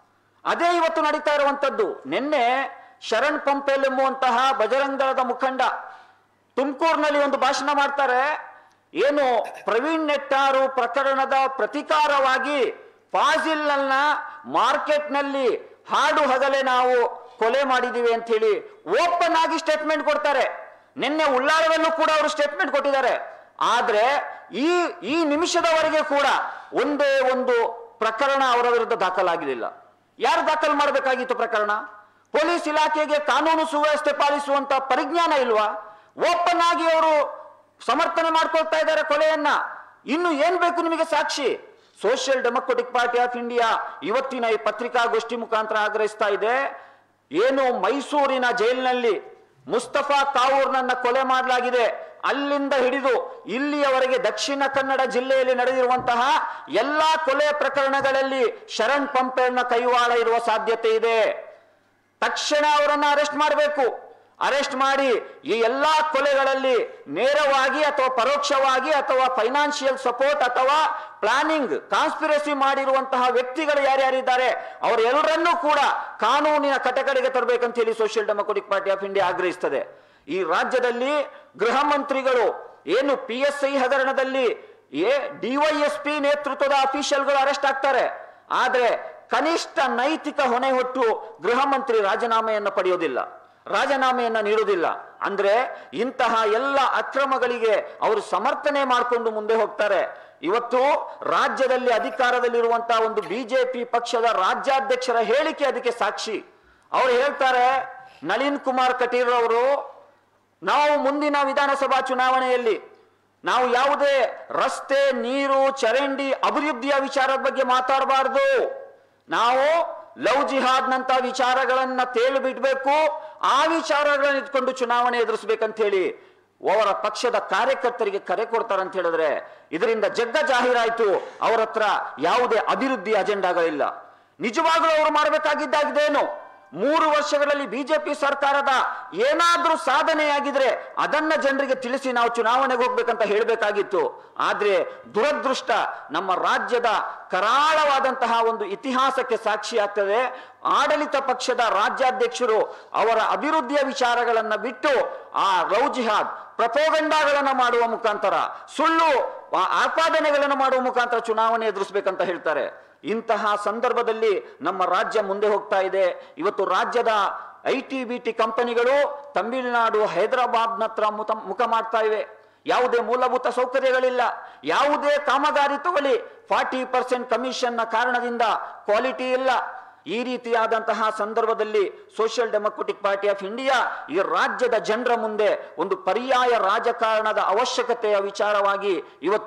ಅದೇ ಇವತ್ತು ನಡೀತಾ ಇರುವಂತದ್ದು ನಿನ್ನೆ ಶರಣ್ ಪಂಪೇಲ್ ಎಂಬುವಂತಹ ಬಜರಂಗ ದಳದ ಮುಖಂಡ ತುಮಕೂರಿನಲ್ಲಿ ಒಂದು ಭಾಷಣ ಮಾಡ್ತಾರೆ ಏನು ಪ್ರವೀಣ್ ನೆಟ್ಟಾರು ಪ್ರಕರಣದ ಪ್ರತಿಕಾರವಾಗಿ ಫಾಜಿಲ್ನ ಮಾರ್ಕೆಟ್ನಲ್ಲಿ ಹಾಡು ಹಗಲೇ ನಾವು ಕೊಲೆ ಮಾಡಿದೀವಿ ಅಂತ ಹೇಳಿ ಓಪನ್ ಆಗಿ ಸ್ಟೇಟ್ಮೆಂಟ್ ಕೊಡ್ತಾರೆ ನಿನ್ನೆ ಉಳ್ಳಾಳದಲ್ಲೂ ಕೂಡ ಅವರು ಸ್ಟೇಟ್ಮೆಂಟ್ ಕೊಟ್ಟಿದ್ದಾರೆ ಆದ್ರೆ ಈ ಈ ನಿಮಿಷದವರೆಗೆ ಕೂಡ ಒಂದೇ ಒಂದು ಪ್ರಕರಣ ಅವರ ವಿರುದ್ಧ ದಾಖಲಾಗಲಿಲ್ಲ ಯಾರು ದಾಖಲು ಮಾಡಬೇಕಾಗಿತ್ತು ಪ್ರಕರಣ ಪೊಲೀಸ್ ಇಲಾಖೆಗೆ ಕಾನೂನು ಸುವ್ಯವಸ್ಥೆ ಪಾಲಿಸುವಂತ ಪರಿಜ್ಞಾನ ಇಲ್ವಾ ಓಪನ್ ಆಗಿ ಅವರು ಸಮರ್ಥನೆ ಮಾಡ್ಕೊಳ್ತಾ ಇದ್ದಾರೆ ಕೊಲೆಯನ್ನ ಇನ್ನು ಏನ್ ಬೇಕು ನಿಮಗೆ ಸಾಕ್ಷಿ social democratic party of India ಇವತ್ತಿನ ಈ ಪತ್ರಿಕಾಗೋಷ್ಠಿ ಮುಖಾಂತರ ಆಗ್ರಹಿಸ್ತಾ ಇದೆ ಏನು ಮೈಸೂರಿನ ಜೈಲಿನಲ್ಲಿ ಮುಸ್ತಫಾ ಕಾವೂರ್ನನ್ನ ಕೊಲೆ ಮಾಡಲಾಗಿದೆ ಅಲ್ಲಿಂದ ಹಿಡಿದು ಇಲ್ಲಿಯವರೆಗೆ ದಕ್ಷಿಣ ಕನ್ನಡ ಜಿಲ್ಲೆಯಲ್ಲಿ ನಡೆದಿರುವಂತಹ ಎಲ್ಲಾ ಕೊಲೆ ಪ್ರಕರಣಗಳಲ್ಲಿ ಶರಣ್ ಪಂಪೇರ್ನ ಕೈವಾಡ ಇರುವ ಸಾಧ್ಯತೆ ಇದೆ ತಕ್ಷಣ ಅವರನ್ನ ಅರೆಸ್ಟ್ ಮಾಡಬೇಕು ಅರೆಸ್ಟ್ ಮಾಡಿ ಈ ಎಲ್ಲಾ ಕೊಲೆಗಳಲ್ಲಿ ನೇರವಾಗಿ ಅಥವಾ ಪರೋಕ್ಷವಾಗಿ ಅಥವಾ ಫೈನಾನ್ಷಿಯಲ್ ಸಪೋರ್ಟ್ ಅಥವಾ ಪ್ಲಾನಿಂಗ್ ಕಾನ್ಸ್ಪಿರಸಿ ಮಾಡಿರುವಂತಹ ವ್ಯಕ್ತಿಗಳು ಯಾರ್ಯಾರಿದ್ದಾರೆ ಅವರೆಲ್ಲರನ್ನೂ ಕೂಡ ಕಾನೂನಿನ ಕಟಕಡೆಗೆ ತರಬೇಕಂತ ಹೇಳಿ social democratic party of India ಆಗ್ರಹಿಸ್ತದೆ ಈ ರಾಜ್ಯದಲ್ಲಿ ಗೃಹ ಮಂತ್ರಿಗಳು ಏನು ಪಿ ಎಸ್ ಐ ಹಗರಣದಲ್ಲಿ ಎ ಡಿವೈಎಸ್ಪಿ ನೇತೃತ್ವದ ಅಫಿಷಿಯಲ್ಗಳು ಅರೆಸ್ಟ್ ಆಗ್ತಾರೆ ಆದ್ರೆ ಕನಿಷ್ಠ ನೈತಿಕ ಹೊಣೆ ಹೊಟ್ಟು ಗೃಹ ಮಂತ್ರಿ ರಾಜೀನಾಮೆಯನ್ನು ಪಡೆಯೋದಿಲ್ಲ ರಾಜೀನಾಮೆಯನ್ನ ನೀಡುವುದಿಲ್ಲ ಅಂದ್ರೆ ಇಂತಹ ಎಲ್ಲ ಅಕ್ರಮಗಳಿಗೆ ಅವರು ಸಮರ್ಥನೆ ಮಾಡಿಕೊಂಡು ಮುಂದೆ ಹೋಗ್ತಾರೆ ಇವತ್ತು ರಾಜ್ಯದಲ್ಲಿ ಅಧಿಕಾರದಲ್ಲಿರುವಂತಹ ಒಂದು ಬಿಜೆಪಿ ಪಕ್ಷದ ರಾಜ್ಯಾಧ್ಯಕ್ಷರ ಹೇಳಿಕೆ ಅದಕ್ಕೆ ಸಾಕ್ಷಿ ಅವ್ರು ಹೇಳ್ತಾರೆ ನಳಿನ್ ಕುಮಾರ್ ಕಟೀಲ್ ಅವರು ನಾವು ಮುಂದಿನ ವಿಧಾನಸಭಾ ಚುನಾವಣೆಯಲ್ಲಿ ನಾವು ಯಾವುದೇ ರಸ್ತೆ ನೀರು ಚರಂಡಿ ಅಭಿವೃದ್ಧಿಯ ವಿಚಾರದ ಬಗ್ಗೆ ಮಾತಾಡಬಾರದು ನಾವು ಲವ್ ಜಿಹಾದ್ ನಂತ ವಿಚಾರಗಳನ್ನ ತೇಲು ಬಿಡ್ಬೇಕು ಆ ವಿಚಾರಗಳನ್ನ ಇಟ್ಕೊಂಡು ಚುನಾವಣೆ ಎದುರಿಸ್ಬೇಕಂತ ಹೇಳಿ ಅವರ ಪಕ್ಷದ ಕಾರ್ಯಕರ್ತರಿಗೆ ಕರೆ ಕೊಡ್ತಾರಂತ ಹೇಳಿದ್ರೆ ಇದರಿಂದ ಜಗ್ಗ ಜಾಹೀರಾಯ್ತು ಅವರ ಹತ್ರ ಯಾವುದೇ ಅಭಿವೃದ್ಧಿ ಅಜೆಂಡಾಗಳಿಲ್ಲ ನಿಜವಾಗ್ಲೂ ಅವರು ಮಾಡಬೇಕಾಗಿದ್ದಾಗಿದ್ದೇನು ಮೂರು ವರ್ಷಗಳಲ್ಲಿ ಬಿಜೆಪಿ ಸರ್ಕಾರದ ಏನಾದ್ರೂ ಸಾಧನೆಯಾಗಿದ್ರೆ ಅದನ್ನ ಜನರಿಗೆ ತಿಳಿಸಿ ನಾವು ಚುನಾವಣೆಗೆ ಹೋಗ್ಬೇಕಂತ ಹೇಳಬೇಕಾಗಿತ್ತು ಆದ್ರೆ ದುರದೃಷ್ಟ ನಮ್ಮ ರಾಜ್ಯದ ಕರಾಳವಾದಂತಹ ಒಂದು ಇತಿಹಾಸಕ್ಕೆ ಸಾಕ್ಷಿ ಆಗ್ತದೆ ಆಡಳಿತ ಪಕ್ಷದ ರಾಜ್ಯಾಧ್ಯಕ್ಷರು ಅವರ ಅಭಿವೃದ್ಧಿಯ ವಿಚಾರಗಳನ್ನ ಬಿಟ್ಟು ಆ ಲವ್ ಜಿಹಾದ್ ಪ್ರಪೋಗಂಡಾಗಳನ್ನ ಮಾಡುವ ಮುಖಾಂತರ ಸುಳ್ಳು ಆ- ಆಪಾದನೆಗಳನ್ನು ಮಾಡುವ ಮುಖಾಂತರ ಚುನಾವಣೆ ಎದುರಿಸ್ಬೇಕಂತ ಹೇಳ್ತಾರೆ ಇಂತಹ ಸಂದರ್ಭದಲ್ಲಿ ನಮ್ಮ ರಾಜ್ಯ ಮುಂದೆ ಹೋಗ್ತಾ ಇದೆ ಇವತ್ತು ರಾಜ್ಯದ ಐ ಟಿ ಬಿ ಟಿ ಕಂಪನಿಗಳು ತಮಿಳುನಾಡು ಹೈದರಾಬಾದ್ ಹತ್ರ ಮುತ- ಮುಖ ಮಾಡ್ತಾ ಇವೆ ಯಾವುದೇ ಮೂಲಭೂತ ಸೌಕರ್ಯಗಳಿಲ್ಲ ಯಾವುದೇ ಕಾಮಗಾರಿ ತಗೊಳ್ಳಿ ಫಾರ್ಟಿ ಪರ್ಸೆಂಟ್ ಕಮಿಷನ್ನ ಕಾರಣದಿಂದ ಕ್ವಾಲಿಟಿ ಇಲ್ಲ ಈ ರೀತಿಯಾದಂತಹ ಸಂದರ್ಭದಲ್ಲಿ social democratic party of India ಈ ರಾಜ್ಯದ ಜನರ ಮುಂದೆ ಒಂದು ಪರ್ಯಾಯ ರಾಜಕಾರಣದ ಅವಶ್ಯಕತೆಯ ವಿಚಾರವಾಗಿ ಇವತ್ತು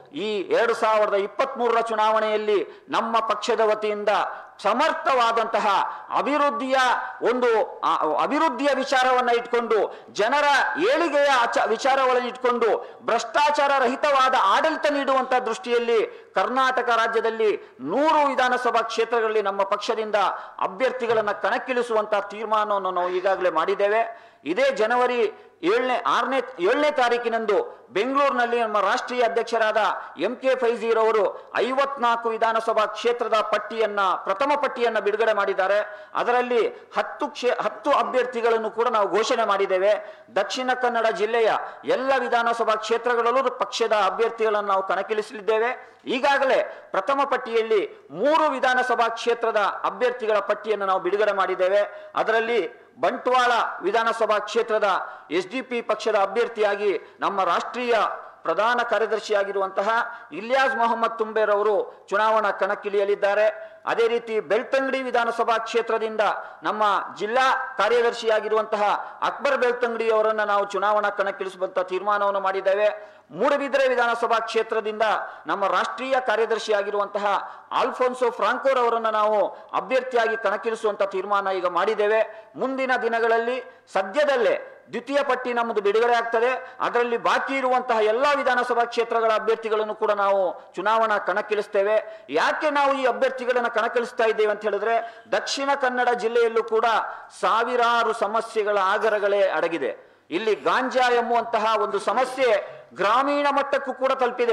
ಈ ಎರಡು ಸಾವಿರದ ಇಪ್ಪತ್ತ್ ಮೂರರ ಚುನಾವಣೆಯಲ್ಲಿ ನಮ್ಮ ಪಕ್ಷದ ವತಿಯಿಂದ ಸಮರ್ಥವಾದಂತಹ ಅಭಿವೃದ್ಧಿಯ ಒಂದು ಆ, ಅಭಿವೃದ್ಧಿಯ ವಿಚಾರವನ್ನ ಇಟ್ಕೊಂಡು ಜನರ ಏಳಿಗೆಯ ಅಚ- ವಿಚಾರಗಳನ್ನು ಇಟ್ಕೊಂಡು ಭ್ರಷ್ಟಾಚಾರ ರಹಿತವಾದ ಆಡಳಿತ ನೀಡುವಂತ ದೃಷ್ಟಿಯಲ್ಲಿ ಕರ್ನಾಟಕ ರಾಜ್ಯದಲ್ಲಿ ನೂರು ವಿಧಾನಸಭಾ ಕ್ಷೇತ್ರಗಳಲ್ಲಿ ನಮ್ಮ ಪಕ್ಷದಿಂದ ಅಭ್ಯರ್ಥಿಗಳನ್ನ ಕಣಕ್ಕಿಳಿಸುವಂತ ತೀರ್ಮಾನವನ್ನು ನಾವು ಈಗಾಗಲೇ ಮಾಡಿದ್ದೇವೆ ಇದೇ ಜನವರಿ ಏಳನೇ ಆರನೇ ಏಳನೇ ತಾರೀಕಿನಂದು ಬೆಂಗಳೂರಿನಲ್ಲಿ ನಮ್ಮ ರಾಷ್ಟ್ರೀಯ ಅಧ್ಯಕ್ಷರಾದ ಎಂ ಕೆ ಫೈಜೀರವರು ಐವತ್ನಾಲ್ಕು ವಿಧಾನಸಭಾ ಕ್ಷೇತ್ರದ ಪಟ್ಟಿಯನ್ನ ಪ್ರಥಮ ಪಟ್ಟಿಯನ್ನ ಬಿಡುಗಡೆ ಮಾಡಿದ್ದಾರೆ ಅದರಲ್ಲಿ ಹತ್ತು ಕ್ಷೇ ಹತ್ತು ಅಭ್ಯರ್ಥಿಗಳನ್ನು ಕೂಡ ನಾವು ಘೋಷಣೆ ಮಾಡಿದ್ದೇವೆ ದಕ್ಷಿಣ ಕನ್ನಡ ಜಿಲ್ಲೆಯ ಎಲ್ಲ ವಿಧಾನಸಭಾ ಕ್ಷೇತ್ರಗಳಲ್ಲೂ ಪಕ್ಷದ ಅಭ್ಯರ್ಥಿಗಳನ್ನು ನಾವು ಕಣಕ್ಕಿಳಿಸಲಿದ್ದೇವೆ ಈಗಾಗಲೇ ಪ್ರಥಮ ಪಟ್ಟಿಯಲ್ಲಿ ಮೂರು ವಿಧಾನಸಭಾ ಕ್ಷೇತ್ರದ ಅಭ್ಯರ್ಥಿಗಳ ಪಟ್ಟಿಯನ್ನು ನಾವು ಬಿಡುಗಡೆ ಮಾಡಿದ್ದೇವೆ ಅದರಲ್ಲಿ ಬಂಟ್ವಾಳ ವಿಧಾನಸಭಾ ಕ್ಷೇತ್ರದ ಎಸ್ ಡಿ ಪಿ ಪಕ್ಷದ ಅಭ್ಯರ್ಥಿಯಾಗಿ ನಮ್ಮ ರಾಷ್ಟ್ರೀಯ ಪ್ರಧಾನ ಕಾರ್ಯದರ್ಶಿಯಾಗಿರುವಂತಹ ಇಲಿಯಾಸ್ ಮೊಹಮ್ಮದ್ ತುಂಬೇರ್ ಅವರು ಚುನಾವಣಾ ಕಣಕ್ಕಿಳಿಯಲಿದ್ದಾರೆ ಅದೇ ರೀತಿ ಬೆಳ್ತಂಗಡಿ ವಿಧಾನಸಭಾ ಕ್ಷೇತ್ರದಿಂದ ನಮ್ಮ ಜಿಲ್ಲಾ ಕಾರ್ಯದರ್ಶಿಯಾಗಿರುವಂತಹ ಅಕ್ಬರ್ ಬೆಳ್ತಂಗಡಿ ಅವರನ್ನ ನಾವು ಚುನಾವಣಾ ಕಣಕ್ಕಿಳಿಸುವಂತ ತೀರ್ಮಾನವನ್ನು ಮಾಡಿದ್ದೇವೆ ಮೂಡಬಿದ್ರೆ ವಿಧಾನಸಭಾ ಕ್ಷೇತ್ರದಿಂದ ನಮ್ಮ ರಾಷ್ಟ್ರೀಯ ಕಾರ್ಯದರ್ಶಿಯಾಗಿರುವಂತಹ ಆಲ್ಫೋನ್ಸೋ ಫ್ರಾಂಕೋರ್ ಅವರನ್ನ ನಾವು ಅಭ್ಯರ್ಥಿಯಾಗಿ ಕಣಕ್ಕಿಳಿಸುವಂತ ತೀರ್ಮಾನ ಈಗ ಮಾಡಿದ್ದೇವೆ ಮುಂದಿನ ದಿನಗಳಲ್ಲಿ ಸದ್ಯದಲ್ಲೇ ದ್ವಿತೀಯ ಪಟ್ಟಿ ನಮ್ಮದು ಬಿಡುಗಡೆ ಆಗ್ತದೆ ಅದರಲ್ಲಿ ಬಾಕಿ ಇರುವಂತಹ ಎಲ್ಲಾ ವಿಧಾನಸಭಾ ಕ್ಷೇತ್ರಗಳ ಅಭ್ಯರ್ಥಿಗಳನ್ನು ಕೂಡ ನಾವು ಚುನಾವಣಾ ಕಣಕ್ಕಿಳಿಸ್ತೇವೆ ಯಾಕೆ ನಾವು ಈ ಅಭ್ಯರ್ಥಿಗಳನ್ನ ಕಣಕ್ಕಿಳಿಸ್ತಾ ಇದ್ದೇವೆ ಅಂತ ಹೇಳಿದ್ರೆ ದಕ್ಷಿಣ ಕನ್ನಡ ಜಿಲ್ಲೆಯಲ್ಲೂ ಕೂಡ ಸಾವಿರಾರು ಸಮಸ್ಯೆಗಳ ಆಗರಗಳೇ ಅಡಗಿದೆ ಇಲ್ಲಿ ಗಾಂಜಾ ಎಂಬುವಂತಹ ಒಂದು ಸಮಸ್ಯೆ ಗ್ರಾಮೀಣ ಮಟ್ಟಕ್ಕೂ ಕೂಡ ತಲುಪಿದೆ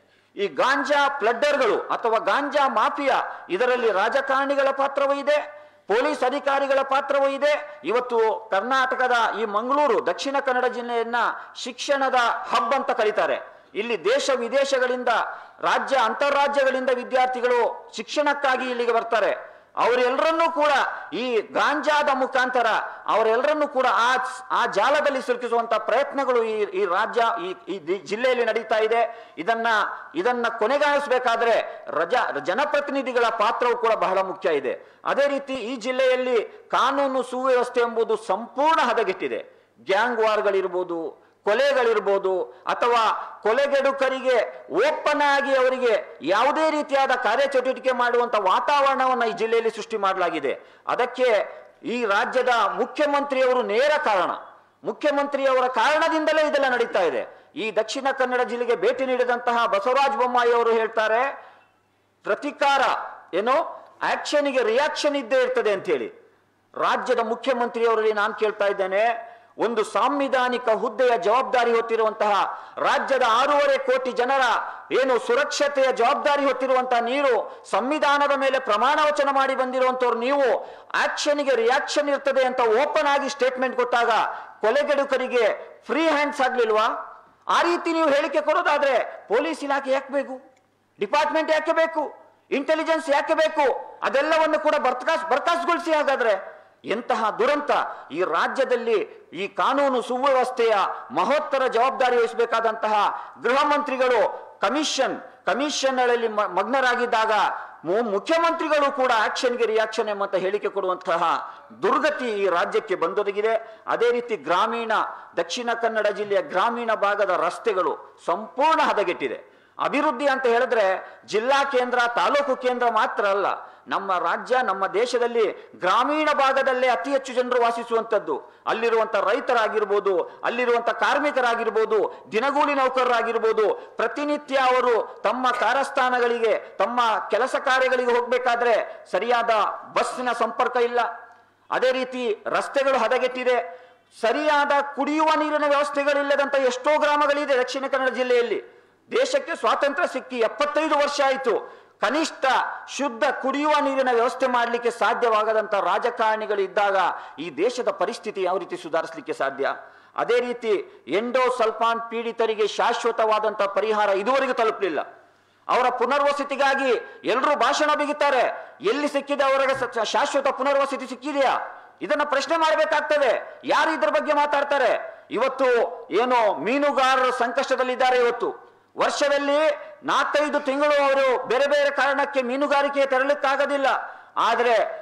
ಈ ಗಾಂಜಾ ಪ್ಲಡ್ಡರ್ಗಳು ಅಥವಾ ಗಾಂಜಾ ಮಾಫಿಯಾ ಇದರಲ್ಲಿ ರಾಜಕಾರಣಿಗಳ ಪಾತ್ರವೂ ಇದೆ ಪೊಲೀಸ್ ಅಧಿಕಾರಿಗಳ ಪಾತ್ರವೂ ಇದೆ ಇವತ್ತು ಕರ್ನಾಟಕದ ಈ ಮಂಗಳೂರು ದಕ್ಷಿಣ ಕನ್ನಡ ಜಿಲ್ಲೆಯನ್ನ ಶಿಕ್ಷಣದ ಹಬ್ ಅಂತ ಕರೀತಾರೆ ಇಲ್ಲಿ ದೇಶ ವಿದೇಶಗಳಿಂದ ರಾಜ್ಯ ಅಂತಾರಾಜ್ಯಗಳಿಂದ ವಿದ್ಯಾರ್ಥಿಗಳು ಶಿಕ್ಷಣಕ್ಕಾಗಿ ಇಲ್ಲಿಗೆ ಬರ್ತಾರೆ ಅವರೆಲ್ಲರನ್ನೂ ಕೂಡ ಈ ಗಾಂಜಾದ ಮುಖಾಂತರ ಅವರೆಲ್ಲರನ್ನೂ ಕೂಡ ಆ ಆ ಜಾಲದಲ್ಲಿ ಸಿಲುಕಿಸುವಂತ ಪ್ರಯತ್ನಗಳು ಈ ಈ ರಾಜ್ಯ ಈ ಈ ದಿ- ಜಿಲ್ಲೆಯಲ್ಲಿ ನಡೀತಾ ಇದೆ ಇದನ್ನ ಇದನ್ನ ಕೊನೆಗಾಣಿಸಬೇಕಾದ್ರೆ ರಜಾ ಜನಪ್ರತಿನಿಧಿಗಳ ಪಾತ್ರವು ಕೂಡ ಬಹಳ ಮುಖ್ಯ ಇದೆ ಅದೇ ರೀತಿ ಈ ಜಿಲ್ಲೆಯಲ್ಲಿ ಕಾನೂನು ಸುವ್ಯವಸ್ಥೆ ಎಂಬುದು ಸಂಪೂರ್ಣ ಹದಗೆಟ್ಟಿದೆ ಗ್ಯಾಂಗ್ ವಾರ್ಗಳಿರ್ಬೋದು ಕೊಲೆಗಳಿರ್ಬೋದು ಅಥವಾ ಕೊಲೆಗೆಡುಕರಿಗೆ ಓಪನ್ ಆಗಿ ಅವರಿಗೆ ಯಾವುದೇ ರೀತಿಯಾದ ಕಾರ್ಯಚಟುವಟಿಕೆ ಮಾಡುವಂತ ವಾತಾವರಣವನ್ನ ಈ ಜಿಲ್ಲೆಯಲ್ಲಿ ಸೃಷ್ಟಿ ಮಾಡಲಾಗಿದೆ ಅದಕ್ಕೆ ಈ ರಾಜ್ಯದ ಮುಖ್ಯಮಂತ್ರಿಯವರು ನೇರ ಕಾರಣ ಮುಖ್ಯಮಂತ್ರಿಯವರ ಕಾರಣದಿಂದಲೇ ಇದೆಲ್ಲ ನಡೀತಾ ಇದೆ ಈ ದಕ್ಷಿಣ ಕನ್ನಡ ಜಿಲ್ಲೆಗೆ ಭೇಟಿ ನೀಡಿದಂತಹ ಬಸವರಾಜ ಬೊಮ್ಮಾಯಿ ಅವರು ಹೇಳ್ತಾರೆ ಪ್ರತಿಕಾರ ಏನೋ ಆಕ್ಷನ್ಗೆ ರಿಯಾಕ್ಷನ್ ಇದ್ದೇ ಇರ್ತದೆ ಅಂತ ಹೇಳಿ ರಾಜ್ಯದ ಮುಖ್ಯಮಂತ್ರಿಯವರಲ್ಲಿ ನಾನು ಕೇಳ್ತಾ ಇದ್ದೇನೆ ಒಂದು ಸಾಂವಿಧಾನಿಕ ಹುದ್ದೆಯ ಜವಾಬ್ದಾರಿ ಹೊತ್ತಿರುವಂತಹ ರಾಜ್ಯದ ಆರೂವರೆ ಕೋಟಿ ಜನರ ಏನು ಸುರಕ್ಷತೆಯ ಜವಾಬ್ದಾರಿ ಹೊತ್ತಿರುವಂತಹ ನೀರು ಸಂವಿಧಾನದ ಮೇಲೆ ಪ್ರಮಾಣ ವಚನ ಮಾಡಿ ಬಂದಿರುವಂತವ್ರು ನೀವು ಆಕ್ಷನ್ಗೆ ರಿಯಾಕ್ಷನ್ ಇರ್ತದೆ ಅಂತ ಓಪನ್ ಆಗಿ ಸ್ಟೇಟ್ಮೆಂಟ್ ಕೊಟ್ಟಾಗ ಕೊಲೆಗಡುಕರಿಗೆ ಫ್ರೀ ಹ್ಯಾಂಡ್ಸ್ ಆಗ್ಲಿಲ್ವಾ ಆ ರೀತಿ ನೀವು ಹೇಳಿಕೆ ಕೊಡೋದಾದ್ರೆ ಪೊಲೀಸ್ ಇಲಾಖೆ ಯಾಕೆ ಬೇಕು ಡಿಪಾರ್ಟ್ಮೆಂಟ್ ಯಾಕೆ ಬೇಕು ಇಂಟೆಲಿಜೆನ್ಸ್ ಯಾಕೆ ಬೇಕು ಅದೆಲ್ಲವನ್ನು ಕೂಡ ಬರ್ಕಾಸ್ ಬರ್ಖಾಸ್ಗೊಳಿಸಿ ಹಾಗಾದ್ರೆ ಎಂತಹ ದುರಂತ ಈ ರಾಜ್ಯದಲ್ಲಿ ಈ ಕಾನೂನು ಸುವ್ಯವಸ್ಥೆಯ ಮಹೋತ್ತರ ಜವಾಬ್ದಾರಿ ವಹಿಸಬೇಕಾದಂತಹ ಗೃಹ ಮಂತ್ರಿಗಳು ಕಮಿಷನ್ ಕಮಿಷನ್ಗಳಲ್ಲಿ ಮ- ಮಗ್ನರಾಗಿದ್ದಾಗ ಮು- ಮುಖ್ಯಮಂತ್ರಿಗಳು ಕೂಡ ಆಕ್ಷನ್ಗೆ ರಿಯಾಕ್ಷನ್ ಎಂಬಂತ ಹೇಳಿಕೆ ಕೊಡುವಂತಹ ದುರ್ಗತಿ ಈ ರಾಜ್ಯಕ್ಕೆ ಬಂದೊದಗಿದೆ ಅದೇ ರೀತಿ ಗ್ರಾಮೀಣ ದಕ್ಷಿಣ ಕನ್ನಡ ಜಿಲ್ಲೆಯ ಗ್ರಾಮೀಣ ಭಾಗದ ರಸ್ತೆಗಳು ಸಂಪೂರ್ಣ ಹದಗೆಟ್ಟಿದೆ ಅಭಿವೃದ್ಧಿ ಅಂತ ಹೇಳಿದ್ರೆ ಜಿಲ್ಲಾ ಕೇಂದ್ರ ತಾಲೂಕು ಕೇಂದ್ರ ಮಾತ್ರ ಅಲ್ಲ ನಮ್ಮ ರಾಜ್ಯ ನಮ್ಮ ದೇಶದಲ್ಲಿ ಗ್ರಾಮೀಣ ಭಾಗದಲ್ಲೇ ಅತಿ ಹೆಚ್ಚು ಜನರು ವಾಸಿಸುವಂಥದ್ದು ಅಲ್ಲಿರುವಂತ ರೈತರಾಗಿರ್ಬೋದು ಅಲ್ಲಿರುವಂತ ಕಾರ್ಮಿಕರಾಗಿರ್ಬೋದು ದಿನಗೂಲಿ ನೌಕರರಾಗಿರ್ಬೋದು ಪ್ರತಿನಿತ್ಯ ಅವರು ತಮ್ಮ ಕಾರಸ್ಥಾನಗಳಿಗೆ ತಮ್ಮ ಕೆಲಸ ಕಾರ್ಯಗಳಿಗೆ ಹೋಗ್ಬೇಕಾದ್ರೆ ಸರಿಯಾದ ಬಸ್ಸಿನ ಸಂಪರ್ಕ ಇಲ್ಲ ಅದೇ ರೀತಿ ರಸ್ತೆಗಳು ಹದಗೆಟ್ಟಿದೆ ಸರಿಯಾದ ಕುಡಿಯುವ ನೀರಿನ ವ್ಯವಸ್ಥೆಗಳಿಲ್ಲದಂತ ಎಷ್ಟೋ ಗ್ರಾಮಗಳಿದೆ ದಕ್ಷಿಣ ಕನ್ನಡ ಜಿಲ್ಲೆಯಲ್ಲಿ ದೇಶಕ್ಕೆ ಸ್ವಾತಂತ್ರ್ಯ ಸಿಕ್ಕಿ ಎಪ್ಪತ್ತೈದು ವರ್ಷ ಆಯಿತು ಕನಿಷ್ಠ ಶುದ್ಧ ಕುಡಿಯುವ ನೀರಿನ ವ್ಯವಸ್ಥೆ ಮಾಡಲಿಕ್ಕೆ ಸಾಧ್ಯವಾಗದಂತ ರಾಜಕಾರಣಿಗಳು ಇದ್ದಾಗ ಈ ದೇಶದ ಪರಿಸ್ಥಿತಿ ಯಾವ ರೀತಿ ಸುಧಾರಿಸಲಿಕ್ಕೆ ಸಾಧ್ಯ ಅದೇ ರೀತಿ ಎಂಡೋ ಸಲ್ಫಾನ್ ಪೀಡಿತರಿಗೆ ಶಾಶ್ವತವಾದಂತ ಪರಿಹಾರ ಇದುವರೆಗೂ ತಲುಪಲಿಲ್ಲ ಅವರ ಪುನರ್ವಸತಿಗಾಗಿ ಎಲ್ಲರೂ ಭಾಷಣ ಬಿಗಿತಾರೆ ಎಲ್ಲಿ ಸಿಕ್ಕಿದೆ ಅವರಿಗೆ ಸ- ಶಾಶ್ವತ ಪುನರ್ವಸತಿ ಸಿಕ್ಕಿದೆಯಾ ಇದನ್ನ ಪ್ರಶ್ನೆ ಮಾಡಬೇಕಾಗ್ತದೆ ಯಾರು ಇದ್ರ ಬಗ್ಗೆ ಮಾತಾಡ್ತಾರೆ ಇವತ್ತು ಏನು ಮೀನುಗಾರರು ಸಂಕಷ್ಟದಲ್ಲಿದ್ದಾರೆ ಇವತ್ತು ವರ್ಷದಲ್ಲಿ ನಾಲ್ಕೈದು ತಿಂಗಳು ಅವರು ಬೇರೆ ಬೇರೆ ಕಾರಣಕ್ಕೆ ಮೀನುಗಾರಿಕೆ ತೆರಳಕ್ಕಾಗೋದಿಲ್ಲ ಆದ್ರೆ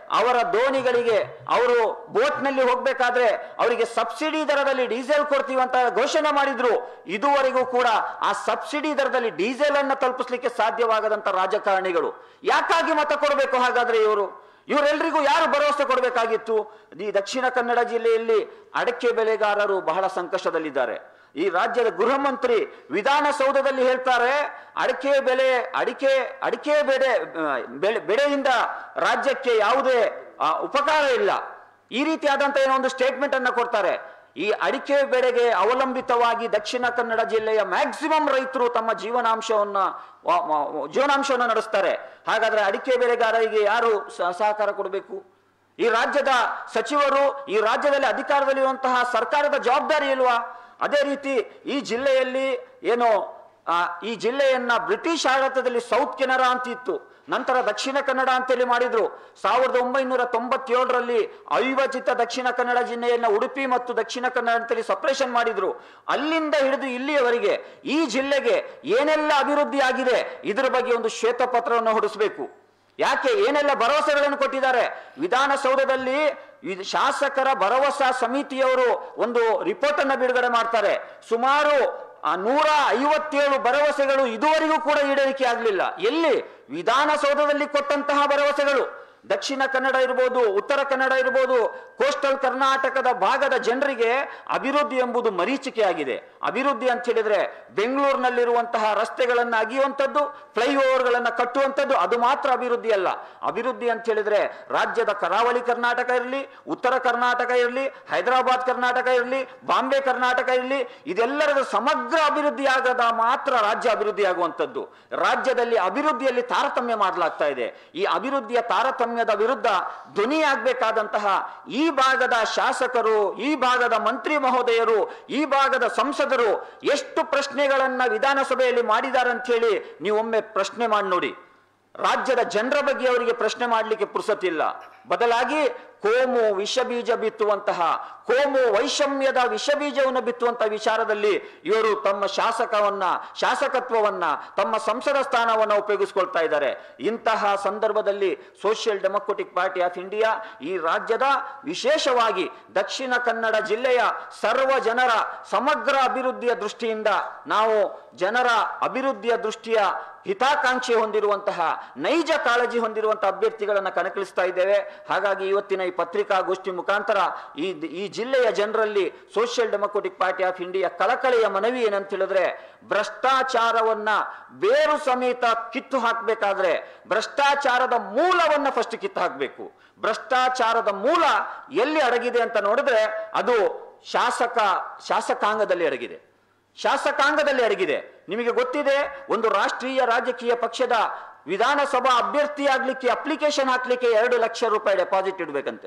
ಅವರ ದೋಣಿಗಳಿಗೆ ಅವರು ಬೋಟ್ನಲ್ಲಿ ಹೋಗ್ಬೇಕಾದ್ರೆ ಅವರಿಗೆ ಸಬ್ಸಿಡಿ ದರದಲ್ಲಿ ಡೀಸೆಲ್ ಕೊಡ್ತೀವಿ ಅಂತ ಘೋಷಣೆ ಮಾಡಿದ್ರು ಇದುವರೆಗೂ ಕೂಡ ಆ ಸಬ್ಸಿಡಿ ದರದಲ್ಲಿ ಡೀಸೆಲ್ ಅನ್ನ ತಲುಪಿಸ್ಲಿಕ್ಕೆ ಸಾಧ್ಯವಾಗದಂತ ರಾಜಕಾರಣಿಗಳು ಯಾಕಾಗಿ ಮತ ಕೊಡಬೇಕು ಹಾಗಾದ್ರೆ ಇವರು ಇವರೆಲ್ಲರಿಗೂ ಯಾರು ಭರವಸೆ ಕೊಡಬೇಕಾಗಿತ್ತು ಈ ದಕ್ಷಿಣ ಕನ್ನಡ ಜಿಲ್ಲೆಯಲ್ಲಿ ಅಡಕೆ ಬೆಳೆಗಾರರು ಬಹಳ ಸಂಕಷ್ಟದಲ್ಲಿದ್ದಾರೆ ಈ ರಾಜ್ಯದ ಗೃಹ ಮಂತ್ರಿ ವಿಧಾನಸೌಧದಲ್ಲಿ ಹೇಳ್ತಾರೆ ಅಡಿಕೆ ಬೆಲೆ ಅಡಿಕೆ ಅಡಿಕೆ ಬೆಳೆ ಆ, ಬೆಳೆ ಬೆಳೆಯಿಂದ ರಾಜ್ಯಕ್ಕೆ ಯಾವುದೇ ಆ, ಉಪಕಾರ ಇಲ್ಲ ಈ ರೀತಿಯಾದಂತ ಏನೋ ಒಂದು ಸ್ಟೇಟ್ಮೆಂಟ್ ಅನ್ನ ಕೊಡ್ತಾರೆ ಈ ಅಡಿಕೆ ಬೆಳೆಗೆ ಅವಲಂಬಿತವಾಗಿ ದಕ್ಷಿಣ ಕನ್ನಡ ಜಿಲ್ಲೆಯ ಮ್ಯಾಕ್ಸಿಮಮ್ ರೈತರು ತಮ್ಮ ಜೀವನಾಂಶವನ್ನ ವ- ವ- ಜೀವನಾಂಶವನ್ನ ನಡೆಸ್ತಾರೆ ಹಾಗಾದ್ರೆ ಅಡಿಕೆ ಬೆಳೆಗಾರರಿಗೆ ಯಾರು ಸ- ಸಹಕಾರ ಕೊಡಬೇಕು ಈ ರಾಜ್ಯದ ಸಚಿವರು ಈ ರಾಜ್ಯದಲ್ಲಿ ಅಧಿಕಾರದಲ್ಲಿರುವಂತಹ ಸರ್ಕಾರದ ಜವಾಬ್ದಾರಿ ಇಲ್ವಾ ಅದೇ ರೀತಿ ಈ ಜಿಲ್ಲೆಯಲ್ಲಿ ಏನು ಆ, ಈ ಜಿಲ್ಲೆಯನ್ನ ಬ್ರಿಟಿಷ್ ಆಡಳಿತದಲ್ಲಿ ಸೌತ್ ಕೆನರಾ ಅಂತ ಇತ್ತು ನಂತರ ದಕ್ಷಿಣ ಕನ್ನಡ ಅಂತೇಳಿ ಮಾಡಿದ್ರು ಸಾವಿರದ ಒಂಬೈನೂರ ತೊಂಬತ್ತೇಳರಲ್ಲಿ ಅವಿಭಜಿತ ದಕ್ಷಿಣ ಕನ್ನಡ ಜಿಲ್ಲೆಯನ್ನ ಉಡುಪಿ ಮತ್ತು ದಕ್ಷಿಣ ಕನ್ನಡ ಅಂತೇಳಿ ಸಪರೇಷನ್ ಮಾಡಿದ್ರು ಅಲ್ಲಿಂದ ಹಿಡಿದು ಇಲ್ಲಿಯವರೆಗೆ ಈ ಜಿಲ್ಲೆಗೆ ಏನೆಲ್ಲ ಅಭಿವೃದ್ಧಿ ಆಗಿದೆ ಇದರ ಬಗ್ಗೆ ಒಂದು ಶ್ವೇತಪತ್ರವನ್ನು ಹೊರಡಿಸಬೇಕು ಯಾಕೆ ಏನೆಲ್ಲ ಭರವಸೆಗಳನ್ನು ಕೊಟ್ಟಿದ್ದಾರೆ ವಿಧಾನಸೌಧದಲ್ಲಿ ಇದು ಶಾಸಕರ ಭರವಸಾ ಸಮಿತಿಯವರು ಒಂದು ರಿಪೋರ್ಟ್ ಅನ್ನ ಬಿಡುಗಡೆ ಮಾಡ್ತಾರೆ ಸುಮಾರು ಆ ನೂರ ಐವತ್ತೇಳು ಭರವಸೆಗಳು ಇದುವರೆಗೂ ಕೂಡ ಈಡೇರಿಕೆ ಆಗಲಿಲ್ಲ ಎಲ್ಲಿ ವಿಧಾನಸೌಧದಲ್ಲಿ ಕೊಟ್ಟಂತಹ ಭರವಸೆಗಳು ದಕ್ಷಿಣ ಕನ್ನಡ ಇರ್ಬೋದು ಉತ್ತರ ಕನ್ನಡ ಇರ್ಬೋದು ಕೋಸ್ಟಲ್ ಕರ್ನಾಟಕದ ಭಾಗದ ಜನರಿಗೆ ಅಭಿವೃದ್ಧಿ ಎಂಬುದು ಮರೀಚಿಕೆ ಆಗಿದೆ ಅಭಿವೃದ್ಧಿ ಅಂತ ಹೇಳಿದ್ರೆ ಬೆಂಗಳೂರಿನಲ್ಲಿರುವಂತಹ ರಸ್ತೆಗಳನ್ನು ಅಗಿಯುವಂಥದ್ದು ಫ್ಲೈಓವರ್ಗಳನ್ನು ಕಟ್ಟುವಂಥದ್ದು ಅದು ಮಾತ್ರ ಅಭಿವೃದ್ಧಿ ಅಲ್ಲ ಅಭಿವೃದ್ಧಿ ಅಂತ ಹೇಳಿದ್ರೆ ರಾಜ್ಯದ ಕರಾವಳಿ ಕರ್ನಾಟಕ ಇರಲಿ ಉತ್ತರ ಕರ್ನಾಟಕ ಇರಲಿ ಹೈದರಾಬಾದ್ ಕರ್ನಾಟಕ ಇರಲಿ ಬಾಂಬೆ ಕರ್ನಾಟಕ ಇರಲಿ ಇದೆಲ್ಲರದ ಸಮಗ್ರ ಅಭಿವೃದ್ಧಿ ಆಗದ ಮಾತ್ರ ರಾಜ್ಯ ಅಭಿವೃದ್ಧಿ ಆಗುವಂಥದ್ದು ರಾಜ್ಯದಲ್ಲಿ ಅಭಿವೃದ್ಧಿಯಲ್ಲಿ ತಾರತಮ್ಯ ಮಾಡಲಾಗ್ತಾ ಇದೆ ಈ ಅಭಿವೃದ್ಧಿಯ ತಾರತಮ್ಯದ ವಿರುದ್ಧ ಧ್ವನಿಯಾಗಬೇಕಾದಂತಹ ಈ ಭಾಗದ ಶಾಸಕರು ಈ ಭಾಗದ ಮಂತ್ರಿ ಮಹೋದಯರು ಈ ಭಾಗದ ಸಂಸದರು ಎಷ್ಟು ಪ್ರಶ್ನೆಗಳನ್ನ ವಿಧಾನಸಭೆಯಲ್ಲಿ ಮಾಡಿದ್ದಾರೆ ಅಂತ ಹೇಳಿ ನೀವೊಮ್ಮೆ ಪ್ರಶ್ನೆ ಮಾಡಿ ನೋಡಿ ರಾಜ್ಯದ ಜನರ ಬಗ್ಗೆ ಅವರಿಗೆ ಪ್ರಶ್ನೆ ಮಾಡಲಿಕ್ಕೆ ಪುರುಸತಿಲ್ಲ ಬದಲಾಗಿ ಕೋಮು ವಿಷಬೀಜ ಬಿತ್ತುವಂತಹ ಕೋಮು ವೈಷಮ್ಯದ ವಿಷಬೀಜವನ್ನು ಬಿತ್ತುವಂತಹ ವಿಚಾರದಲ್ಲಿ ಇವರು ತಮ್ಮ ಶಾಸಕವನ್ನ ಶಾಸಕತ್ವವನ್ನ ತಮ್ಮ ಸಂಸದ ಸ್ಥಾನವನ್ನ ಉಪಯೋಗಿಸ್ಕೊಳ್ತಾ ಇದ್ದಾರೆ ಇಂತಹ ಸಂದರ್ಭದಲ್ಲಿ social democratic party of India ಈ ರಾಜ್ಯದ ವಿಶೇಷವಾಗಿ ದಕ್ಷಿಣ ಕನ್ನಡ ಜಿಲ್ಲೆಯ ಸರ್ವ ಜನರ ಸಮಗ್ರ ಅಭಿವೃದ್ಧಿಯ ದೃಷ್ಟಿಯಿಂದ ನಾವು ಜನರ ಅಭಿವೃದ್ಧಿಯ ದೃಷ್ಟಿಯ ಹಿತಾಕಾಂಕ್ಷೆ ಹೊಂದಿರುವಂತಹ ನೈಜ ಕಾಳಜಿ ಹೊಂದಿರುವಂತಹ ಅಭ್ಯರ್ಥಿಗಳನ್ನ ಕಣಕ್ಕಿಳಿಸ್ತಾ ಇದ್ದೇವೆ ಹಾಗಾಗಿ ಇವತ್ತಿನ ಈ ಪತ್ರಿಕಾಗೋಷ್ಠಿ ಮುಖಾಂತರ ಈ ಈ ಜಿಲ್ಲೆಯ ಜನರಲ್ಲಿ social democratic party of India ಕಳಕಳಿಯ ಮನವಿ ಏನಂತ ಹೇಳಿದ್ರೆ ಭ್ರಷ್ಟಾಚಾರವನ್ನ ಬೇರು ಸಮೇತ ಕಿತ್ತು ಹಾಕಬೇಕಾದ್ರೆ ಭ್ರಷ್ಟಾಚಾರದ ಮೂಲವನ್ನ ಫಸ್ಟ್ ಕಿತ್ತು ಹಾಕಬೇಕು ಭ್ರಷ್ಟಾಚಾರದ ಮೂಲ ಎಲ್ಲಿ ಅಡಗಿದೆ ಅಂತ ನೋಡಿದ್ರೆ ಅದು ಶಾಸಕ ಶಾಸಕಾಂಗದಲ್ಲಿ ಅಡಗಿದೆ ಶಾಸಕಾಂಗದಲ್ಲಿ ಅಡಗಿದೆ ನಿಮಗೆ ಗೊತ್ತಿದೆ ಒಂದು ರಾಷ್ಟ್ರೀಯ ರಾಜಕೀಯ ಪಕ್ಷದ ವಿಧಾನಸಭಾ ಅಭ್ಯರ್ಥಿ ಆಗ್ಲಿಕ್ಕೆ ಅಪ್ಲಿಕೇಶನ್ ಹಾಕ್ಲಿಕ್ಕೆ ಎರಡು ಲಕ್ಷ ರೂಪಾಯಿ ಡೆಪಾಸಿಟ್ ಇಡಬೇಕಂತೆ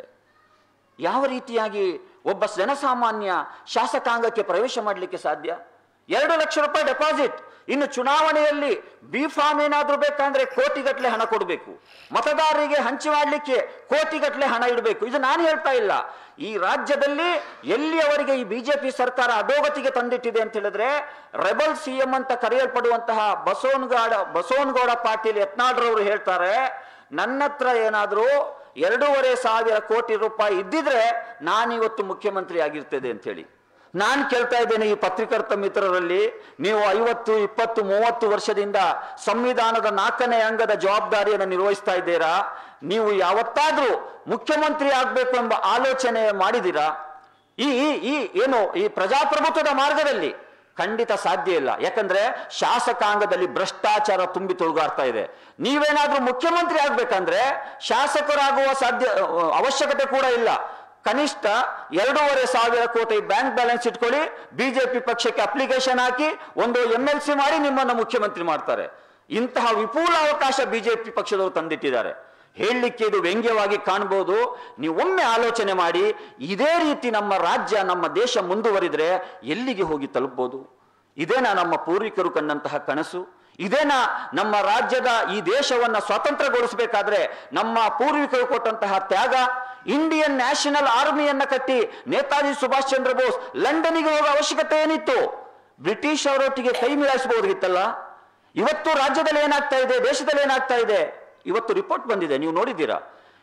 ಯಾವ ರೀತಿಯಾಗಿ ಒಬ್ಬ ಜನಸಾಮಾನ್ಯ ಶಾಸಕಾಂಗಕ್ಕೆ ಪ್ರವೇಶ ಮಾಡಲಿಕ್ಕೆ ಸಾಧ್ಯ ಎರಡು ಲಕ್ಷ ರೂಪಾಯಿ ಡೆಪಾಸಿಟ್ ಇನ್ನು ಚುನಾವಣೆಯಲ್ಲಿ ಬಿ ಫಾರ್ಮ್ ಏನಾದ್ರೂ ಬೇಕಂದ್ರೆ ಕೋಟಿಗಟ್ಟಲೆ ಹಣ ಕೊಡಬೇಕು ಮತದಾರರಿಗೆ ಹಂಚಿ ಮಾಡಲಿಕ್ಕೆ ಕೋಟಿಗಟ್ಟಲೆ ಹಣ ಇಡಬೇಕು ಇದು ನಾನು ಹೇಳ್ತಾ ಇಲ್ಲ ಈ ರಾಜ್ಯದಲ್ಲಿ ಎಲ್ಲಿಯವರೆಗೆ ಈ ಬಿಜೆಪಿ ಸರ್ಕಾರ ಅಧೋಗತಿಗೆ ತಂದಿಟ್ಟಿದೆ ಅಂತ ಹೇಳಿದ್ರೆ ರೆಬಲ್ ಸಿಎಂ ಅಂತ ಕರೆಯಲ್ಪಡುವಂತಹ ಬಸವನಗೌಡ ಬಸವನಗೌಡ ಪಾಟೀಲ್ ಯತ್ನಾಳ್ರವರು ಹೇಳ್ತಾರೆ ನನ್ನ ಹತ್ರ ಏನಾದ್ರೂ ಎರಡೂವರೆ ಸಾವಿರ ಕೋಟಿ ರೂಪಾಯಿ ಇದ್ದಿದ್ರೆ ನಾನಿವತ್ತು ಮುಖ್ಯಮಂತ್ರಿ ಆಗಿರ್ತೇನೆ ಅಂತ ಹೇಳಿ ನಾನು ಕೇಳ್ತಾ ಇದ್ದೇನೆ ಈ ಪತ್ರಿಕರ್ತ ಮಿತ್ರರಲ್ಲಿ ನೀವು ಐವತ್ತು ಇಪ್ಪತ್ತು ಮೂವತ್ತು ವರ್ಷದಿಂದ ಸಂವಿಧಾನದ ನಾಲ್ಕನೇ ಅಂಗದ ಜವಾಬ್ದಾರಿಯನ್ನು ನಿರ್ವಹಿಸ್ತಾ ಇದ್ದೀರಾ ನೀವು ಯಾವತ್ತಾದ್ರೂ ಮುಖ್ಯಮಂತ್ರಿ ಆಗ್ಬೇಕು ಎಂಬ ಆಲೋಚನೆ ಮಾಡಿದ್ದೀರಾ ಈ ಈ- ಈ ಏನು ಈ ಪ್ರಜಾಪ್ರಭುತ್ವದ ಮಾರ್ಗದಲ್ಲಿ ಖಂಡಿತ ಸಾಧ್ಯ ಇಲ್ಲ ಯಾಕಂದ್ರೆ ಶಾಸಕಾಂಗದಲ್ಲಿ ಭ್ರಷ್ಟಾಚಾರ ತುಂಬಿ ತುಳುಗಾಡ್ತಾ ಇದೆ ನೀವೇನಾದ್ರೂ ಮುಖ್ಯಮಂತ್ರಿ ಆಗ್ಬೇಕಂದ್ರೆ ಶಾಸಕರಾಗುವ ಸಾಧ್ಯ ಅವಶ್ಯಕತೆ ಕೂಡ ಇಲ್ಲ ಕನಿಷ್ಠ ಎರಡೂವರೆ ಸಾವಿರ ಕೋಟಿ ಬ್ಯಾಂಕ್ ಬ್ಯಾಲೆನ್ಸ್ ಇಟ್ಕೊಳ್ಳಿ ಬಿಜೆಪಿ ಪಕ್ಷಕ್ಕೆ ಅಪ್ಲಿಕೇಶನ್ ಹಾಕಿ ಒಂದು ಎಂ ಎಲ್ ಸಿ ಮಾಡಿ ನಿಮ್ಮನ್ನು ಮುಖ್ಯಮಂತ್ರಿ ಮಾಡ್ತಾರೆ ಇಂತಹ ವಿಪುಲ ಅವಕಾಶ ಬಿಜೆಪಿ ಪಕ್ಷದವರು ತಂದಿಟ್ಟಿದ್ದಾರೆ ಹೇಳಲಿಕ್ಕೆ ಇದು ವ್ಯಂಗ್ಯವಾಗಿ ಕಾಣಬಹುದು ನೀವು ಒಮ್ಮೆ ಆಲೋಚನೆ ಮಾಡಿ ಇದೇ ರೀತಿ ನಮ್ಮ ರಾಜ್ಯ ನಮ್ಮ ದೇಶ ಮುಂದುವರಿದ್ರೆ ಎಲ್ಲಿಗೆ ಹೋಗಿ ತಲುಪಬಹುದು ಇದೇನಾ ನಮ್ಮ ಪೂರ್ವಿಕರು ಕಂಡಂತಹ ಕನಸು ಇದೇನಾ ನಮ್ಮ ರಾಜ್ಯದ ಈ ದೇಶವನ್ನ ಸ್ವಾತಂತ್ರ್ಯಗೊಳಿಸಬೇಕಾದ್ರೆ ನಮ್ಮ ಪೂರ್ವಿಕರು ಕೊಟ್ಟಂತಹ ತ್ಯಾಗ ಇಂಡಿಯನ್ ನ್ಯಾಷನಲ್ ಆರ್ಮಿಯನ್ನ ಕಟ್ಟಿ ನೇತಾಜಿ ಸುಭಾಷ್ ಚಂದ್ರ ಬೋಸ್ ಲಂಡನ್ನಿಗೆ ಹೋಗೋ ಅವಶ್ಯಕತೆ ಏನಿತ್ತು ಬ್ರಿಟಿಷ್ ಅವರೊಟ್ಟಿಗೆ ಕೈ ಮಿಲಾಯಿಸಬಹುದಿತ್ತಲ್ಲ ಇವತ್ತು ರಾಜ್ಯದಲ್ಲಿ ಏನಾಗ್ತಾ ಇದೆ ದೇಶದಲ್ಲಿ ಏನಾಗ್ತಾ ಇದೆ ಇವತ್ತು ರಿಪೋರ್ಟ್ ಬಂದಿದೆ ನೀವು ನೋಡಿದ್ದೀರಾ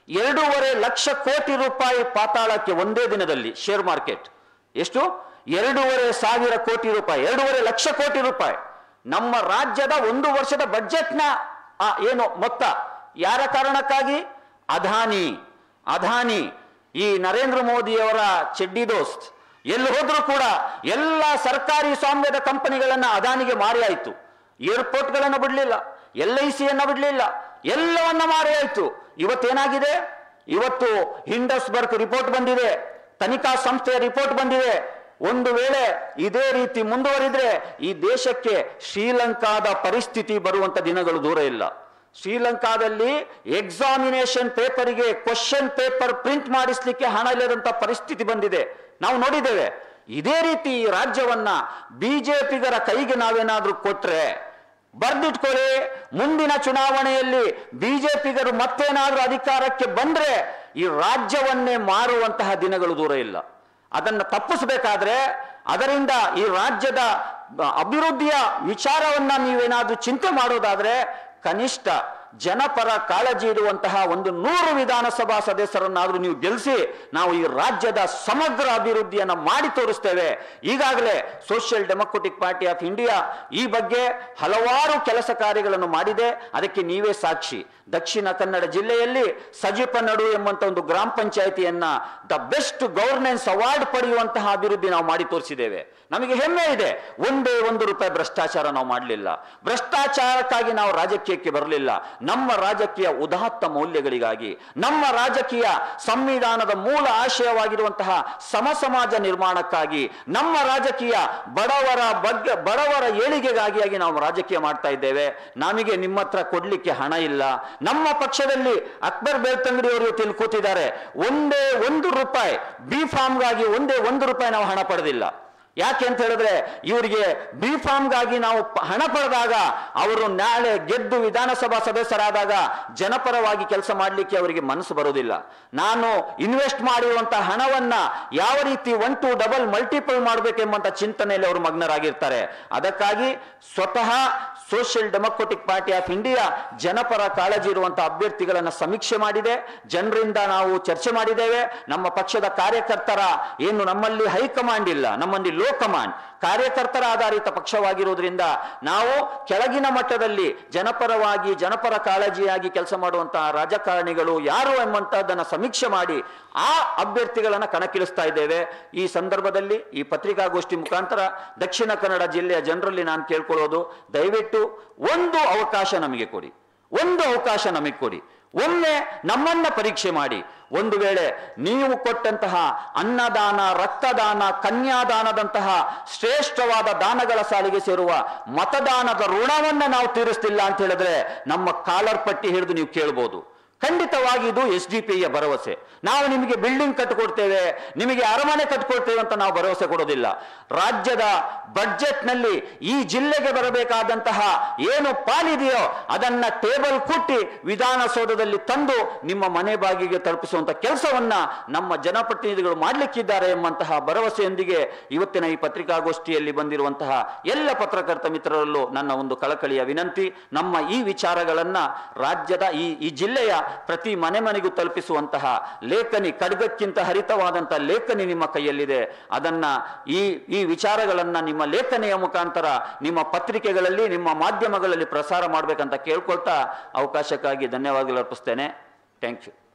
ಎರಡೂವರೆ ಲಕ್ಷ ಕೋಟಿ ರೂಪಾಯಿ ಪಾತಾಳಕ್ಕೆ ಒಂದೇ ದಿನದಲ್ಲಿ ಶೇರ್ ಮಾರ್ಕೆಟ್ ಎಷ್ಟು ಎರಡೂವರೆ ಸಾವಿರ ಕೋಟಿ ರೂಪಾಯಿ ಎರಡೂವರೆ ಲಕ್ಷ ಕೋಟಿ ರೂಪಾಯಿ ನಮ್ಮ ರಾಜ್ಯದ ಒಂದು ವರ್ಷದ ಬಜೆಟ್ನ ಆ, ಏನು ಮೊತ್ತ ಯಾರ ಕಾರಣಕ್ಕಾಗಿ ಅದಾನಿ ಅದಾನಿ ಈ ನರೇಂದ್ರ ಮೋದಿಯವರ ಚೆಡ್ಡಿ ದೋಸ್ತ್ ಎಲ್ಲಿ ಹೋದ್ರೂ ಕೂಡ ಎಲ್ಲ ಸರ್ಕಾರಿ ಸ್ವಾಮ್ಯದ ಕಂಪನಿಗಳನ್ನ ಅದಾನಿಗೆ ಮಾರಿ ಆಯ್ತು ಏರ್ಪೋರ್ಟ್ಗಳನ್ನು ಬಿಡಲಿಲ್ಲ ಎಲ್ ಐ ಸಿಯನ್ನ ಬಿಡಲಿಲ್ಲ ಎಲ್ಲವನ್ನ ಮಾರಿ ಆಯ್ತು ಇವತ್ತೇನಾಗಿದೆ ಇವತ್ತು ಹಿಂಡಸ್ಬರ್ಗ್ ರಿಪೋರ್ಟ್ ಬಂದಿದೆ ತನಿಖಾ ಸಂಸ್ಥೆಯ ರಿಪೋರ್ಟ್ ಬಂದಿದೆ ಒಂದು ವೇಳೆ ಇದೇ ರೀತಿ ಮುಂದುವರಿದ್ರೆ ಈ ದೇಶಕ್ಕೆ ಶ್ರೀಲಂಕಾದ ಪರಿಸ್ಥಿತಿ ಬರುವಂತ ದಿನಗಳು ದೂರ ಇಲ್ಲ ಶ್ರೀಲಂಕಾದಲ್ಲಿ ಎಕ್ಸಾಮಿನೇಷನ್ ಪೇಪರಿಗೆ ಕ್ವಶನ್ ಪೇಪರ್ ಪ್ರಿಂಟ್ ಮಾಡಿಸ್ಲಿಕ್ಕೆ ಹಣ ಇಲ್ಲದಂತ ಪರಿಸ್ಥಿತಿ ಬಂದಿದೆ ನಾವು ನೋಡಿದ್ದೇವೆ ಇದೇ ರೀತಿ ಈ ರಾಜ್ಯವನ್ನ ಬಿಜೆಪಿಗರ ಕೈಗೆ ನಾವೇನಾದ್ರೂ ಕೊಟ್ರೆ ಬರ್ದಿಟ್ಕೊಳ್ಳಿ ಮುಂದಿನ ಚುನಾವಣೆಯಲ್ಲಿ ಬಿಜೆಪಿಗರು ಮತ್ತೇನಾದ್ರೂ ಅಧಿಕಾರಕ್ಕೆ ಬಂದ್ರೆ ಈ ರಾಜ್ಯವನ್ನೇ ಮಾರುವಂತಹ ದಿನಗಳು ದೂರ ಇಲ್ಲ ಅದನ್ನ ತಪ್ಪಿಸಬೇಕಾದ್ರೆ ಅದರಿಂದ ಈ ರಾಜ್ಯದ ಅಭಿವೃದ್ಧಿಯ ವಿಚಾರವನ್ನ ನೀವೇನಾದ್ರೂ ಚಿಂತೆ ಮಾಡೋದಾದ್ರೆ ಕನಿಷ್ಠ ಜನಪರ ಕಾಳಜಿ ಇರುವಂತಹ ಒಂದು ನೂರು ವಿಧಾನಸಭಾ ಸದಸ್ಯರನ್ನಾದ್ರೂ ನೀವು ಗೆಲ್ಲಿಸಿ ನಾವು ಈ ರಾಜ್ಯದ ಸಮಗ್ರ ಅಭಿವೃದ್ಧಿಯನ್ನ ಮಾಡಿ ತೋರಿಸ್ತೇವೆ ಈಗಾಗಲೇ social democratic party of India ಈ ಬಗ್ಗೆ ಹಲವಾರು ಕೆಲಸ ಕಾರ್ಯಗಳನ್ನು ಮಾಡಿದೆ ಅದಕ್ಕೆ ನೀವೇ ಸಾಕ್ಷಿ ದಕ್ಷಿಣ ಕನ್ನಡ ಜಿಲ್ಲೆಯಲ್ಲಿ ಸಜಿಪನಡು ಎಂಬಂತ ಒಂದು ಗ್ರಾಮ ಪಂಚಾಯಿತಿಯನ್ನ ದ ಬೆಸ್ಟ್ ಗವರ್ನೆನ್ಸ್ ಅವಾರ್ಡ್ ಪಡೆಯುವಂತಹ ಅಭಿವೃದ್ಧಿ ನಾವು ಮಾಡಿ ತೋರಿಸಿದ್ದೇವೆ ನಮಗೆ ಹೆಮ್ಮೆ ಇದೆ ಒಂದೇ ಒಂದು ರೂಪಾಯಿ ಭ್ರಷ್ಟಾಚಾರ ನಾವು ಮಾಡಲಿಲ್ಲ ಭ್ರಷ್ಟಾಚಾರಕ್ಕಾಗಿ ನಾವು ರಾಜಕೀಯಕ್ಕೆ ಬರಲಿಲ್ಲ ನಮ್ಮ ರಾಜಕೀಯ ಉದಾತ್ತ ಮೌಲ್ಯಗಳಿಗಾಗಿ ನಮ್ಮ ರಾಜಕೀಯ ಸಂವಿಧಾನದ ಮೂಲ ಆಶಯವಾಗಿರುವಂತಹ ಸಮ ಸಮಾಜ ನಿರ್ಮಾಣಕ್ಕಾಗಿ ನಮ್ಮ ರಾಜಕೀಯ ಬಡವರ ಬಗ್ಗೆ ಬಡವರ ಏಳಿಗೆಗಾಗಿ ನಾವು ರಾಜಕೀಯ ಮಾಡ್ತಾ ಇದ್ದೇವೆ ನಮಗೆ ನಿಮ್ಮ ಹತ್ರ ಕೊಡ್ಲಿಕ್ಕೆ ಹಣ ಇಲ್ಲ ನಮ್ಮ ಪಕ್ಷದಲ್ಲಿ ಅಕ್ಬರ್ ಬೆಳ್ತಂಗಡಿ ಅವರು ತಿಳಿ ಕೂತಿದ್ದಾರೆ ಒಂದೇ ಒಂದು ರೂಪಾಯಿ ಬಿ ಫಾರ್ಮ್ಗಾಗಿ ಒಂದೇ ಒಂದು ರೂಪಾಯಿ ನಾವು ಹಣ ಪಡೆದಿಲ್ಲ ಯಾಕೆ ಅಂತ ಹೇಳಿದ್ರೆ ಇವರಿಗೆ ಬಿ ಫಾರ್ಮ್ಗಾಗಿ ನಾವು ಪ- ಹಣ ಪಡೆದಾಗ ಅವರು ನಾಳೆ ಗೆದ್ದು ವಿಧಾನಸಭಾ ಸದಸ್ಯರಾದಾಗ ಜನಪರವಾಗಿ ಕೆಲಸ ಮಾಡಲಿಕ್ಕೆ ಅವರಿಗೆ ಮನಸ್ಸು ಬರುವುದಿಲ್ಲ ನಾನು ಇನ್ವೆಸ್ಟ್ ಮಾಡಿರುವಂತಹ ಹಣವನ್ನ ಯಾವ ರೀತಿ ಒನ್ ಟು ಡಬಲ್ ಮಲ್ಟಿಪಲ್ ಮಾಡಬೇಕೆಂಬಂತ ಚಿಂತನೆಯಲ್ಲಿ ಅವರು ಮಗ್ನರಾಗಿರ್ತಾರೆ ಅದಕ್ಕಾಗಿ ಸ್ವತಃ social democratic party of India ಜನಪರ ಕಾಳಜಿ ಇರುವಂತಹ ಅಭ್ಯರ್ಥಿಗಳನ್ನ ಸಮೀಕ್ಷೆ ಮಾಡಿದೆ ಜನರಿಂದ ನಾವು ಚರ್ಚೆ ಮಾಡಿದ್ದೇವೆ ನಮ್ಮ ಪಕ್ಷದ ಕಾರ್ಯಕರ್ತರ ಏನು ನಮ್ಮಲ್ಲಿ ಹೈಕಮಾಂಡ್ ಇಲ್ಲ ನಮ್ಮಲ್ಲಿ ಲೋ ಕಮಾಂಡ್ ಕಾರ್ಯಕರ್ತರ ಆಧಾರಿತ ಪಕ್ಷವಾಗಿರುವುದರಿಂದ ನಾವು ಕೆಳಗಿನ ಮಟ್ಟದಲ್ಲಿ ಜನಪರವಾಗಿ ಜನಪರ ಕಾಳಜಿಯಾಗಿ ಕೆಲಸ ಮಾಡುವಂತಹ ರಾಜಕಾರಣಿಗಳು ಯಾರು ಎಂಬಂತಹದ್ದನ್ನ ಸಮೀಕ್ಷೆ ಮಾಡಿ ಆ ಅಭ್ಯರ್ಥಿಗಳನ್ನ ಕಣಕ್ಕಿಳಿಸ್ತಾ ಇದ್ದೇವೆ ಈ ಸಂದರ್ಭದಲ್ಲಿ ಈ ಪತ್ರಿಕಾಗೋಷ್ಠಿ ಮುಖಾಂತರ ದಕ್ಷಿಣ ಕನ್ನಡ ಜಿಲ್ಲೆಯ ಜನರಲ್ಲಿ ನಾನು ಕೇಳ್ಕೊಳ್ಳೋದು ದಯವಿಟ್ಟು ಒಂದು ಅವಕಾಶ ನಮಗೆ ಕೊಡಿ ಒಂದು ಅವಕಾಶ ನಮಗೆ ಕೊಡಿ ಒಮ್ಮೆ ನಮ್ಮನ್ನ ಪರೀಕ್ಷೆ ಮಾಡಿ ಒಂದು ವೇಳೆ ನೀವು ಕೊಟ್ಟಂತಹ ಅನ್ನದಾನ ರಕ್ತದಾನ ಕನ್ಯಾದಾನದಂತಹ ಶ್ರೇಷ್ಠವಾದ ದಾನಗಳ ಸಾಲಿಗೆ ಸೇರುವ ಮತದಾನದ ಋಣವನ್ನ ನಾವು ತೀರಿಸ್ತಿಲ್ಲ ಅಂತ ಹೇಳಿದ್ರೆ ನಮ್ಮ ಕಾಲರ್ ಪಟ್ಟಿ ಹಿಡಿದು ನೀವು ಕೇಳ್ಬೋದು ಖಂಡಿತವಾಗಿ ಇದು ಎಸ್ ಡಿ ಪಿ ಭರವಸೆ ನಾವು ನಿಮಗೆ ಬಿಲ್ಡಿಂಗ್ ಕಟ್ಟಿಕೊಡ್ತೇವೆ ನಿಮಗೆ ಅರಮನೆ ಕಟ್ಟಿಕೊಡ್ತೇವೆ ಅಂತ ನಾವು ಭರವಸೆ ಕೊಡೋದಿಲ್ಲ ರಾಜ್ಯದ ಬಡ್ಜೆಟ್ ನಲ್ಲಿ ಈ ಜಿಲ್ಲೆಗೆ ಬರಬೇಕಾದಂತಹ ಏನು ಪಾಲಿದೆಯೋ ಅದನ್ನ ಟೇಬಲ್ ಕುಟ್ಟಿ ವಿಧಾನಸೌಧದಲ್ಲಿ ತಂದು ನಿಮ್ಮ ಮನೆ ಬಾಗಿಗೆ ತಲುಪಿಸುವಂತ ಕೆಲಸವನ್ನ ನಮ್ಮ ಜನಪ್ರತಿನಿಧಿಗಳು ಮಾಡಲಿಕ್ಕಿದ್ದಾರೆ ಎಂಬಂತಹ ಭರವಸೆಯೊಂದಿಗೆ ಇವತ್ತಿನ ಈ ಪತ್ರಿಕಾಗೋಷ್ಠಿಯಲ್ಲಿ ಬಂದಿರುವಂತಹ ಎಲ್ಲ ಪತ್ರಕರ್ತ ಮಿತ್ರರಲ್ಲೂ ನನ್ನ ಒಂದು ಕಳಕಳಿಯ ವಿನಂತಿ ನಮ್ಮ ಈ ವಿಚಾರಗಳನ್ನ ರಾಜ್ಯದ ಈ ಈ ಜಿಲ್ಲೆಯ ಪ್ರತಿ ಮನೆ ಮನೆಗೂ ತಲುಪಿಸುವಂತಹ ಲೇಖನಿ ಖಡ್ಗಕ್ಕಿಂತ ಹರಿತವಾದಂತಹ ಲೇಖನಿ ನಿಮ್ಮ ಕೈಯಲ್ಲಿದೆ ಅದನ್ನ ಈ ಈ ವಿಚಾರಗಳನ್ನ ನಿಮ್ಮ ಲೇಖನಿಯ ಮುಖಾಂತರ ನಿಮ್ಮ ಪತ್ರಿಕೆಗಳಲ್ಲಿ ನಿಮ್ಮ ಮಾಧ್ಯಮಗಳಲ್ಲಿ ಪ್ರಸಾರ ಮಾಡ್ಬೇಕಂತ ಕೇಳ್ಕೊಳ್ತಾ ಅವಕಾಶಕ್ಕಾಗಿ ಧನ್ಯವಾದಗಳು ಅರ್ಪಿಸ್ತೇನೆ ಥ್ಯಾಂಕ್ ಯು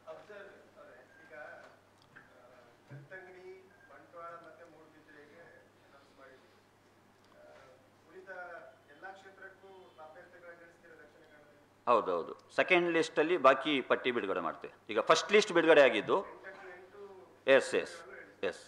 ಬೆಳ್ತಂಗಡಿ ಬಂಟ್ವಾಳ ಮತ್ತೆ ಮೂಡುಬಿದಿರೆಗೆ ಅನೌನ್ಸ್ ಮಾಡಿದ್ವಿ ಆ, ಉಳಿದ ಎಲ್ಲಾ ಕ್ಷೇತ್ರಕ್ಕೂ ಅಭ್ಯರ್ಥಿಗಳನ್ನ ಇಳಿಸ್ತೀರಾ ದಕ್ಷಿಣ ಕನ್ನಡದಲ್ಲಿ ಹೌದೌದು ಸೆಕೆಂಡ್ ಲಿಸ್ಟ್ ಅಲ್ಲಿ ಬಾಕಿ ಪಟ್ಟಿ ಬಿಡುಗಡೆ ಮಾಡ್ತೇವೆ ಈಗ ಫಸ್ಟ್ ಲಿಸ್ಟ್ ಬಿಡುಗಡೆ ಆಗಿದ್ದು ಎಂಟಕ್ಕೆ ಎಂಟು ಎಸ್ ಎಸ್ ಎಸ್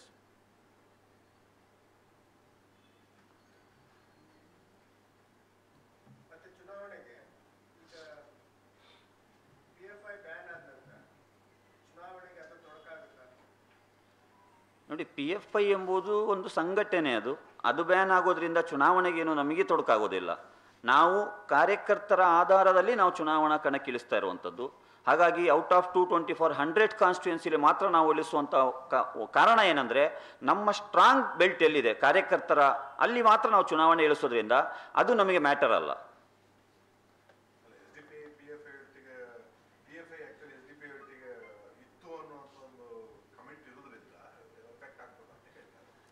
ಮತ್ತೆ ಚುನಾವಣೆಗೆ ಈಗ ಪಿ ಎಫ್ ಐ ಬ್ಯಾನ್ ಆದ ನಂತರ ಚುನಾವಣೆಗೆ ಅದು ತೊಡಕಾಗುತ್ತಾ ನೋಡಿ ಪಿ ಎಫ್ ಐ ಎಂಬುದು ಒಂದು ಸಂಘಟನೆ ಅದು ಅದು ಬ್ಯಾನ್ ಆಗೋದ್ರಿಂದ ಚುನಾವಣೆಗೇನು ನಮಗೆ ತೊಡಕಾಗೋದಿಲ್ಲ ನಾವು ಕಾರ್ಯಕರ್ತರ ಆಧಾರದಲ್ಲಿ ನಾವು ಚುನಾವಣಾ ಕಣಕ್ಕಿಳಿಸ್ತಾ ಇರುವಂಥದ್ದು ಹಾಗಾಗಿ out of two twenty four hundred ಕಾನ್ಸ್ಟಿಟ್ಯೂನ್ಸಿಲಿ ಮಾತ್ರ ನಾವು ಉಳಿಸುವಂಥ ಕಾ- ಕಾರಣ ಏನಂದರೆ ನಮ್ಮ ಸ್ಟ್ರಾಂಗ್ ಬೆಲ್ಟ್ ಎಲ್ಲಿದೆ ಕಾರ್ಯಕರ್ತರ ಅಲ್ಲಿ ಮಾತ್ರ ನಾವು ಚುನಾವಣೆ ಇಳಿಸೋದ್ರಿಂದ ಅದು ನಮಗೆ ಮ್ಯಾಟರ್ ಅಲ್ಲ S D P P F I ಒಟ್ಟಿಗೆ P F I actually S D P ಒಟ್ಟಿಗೆ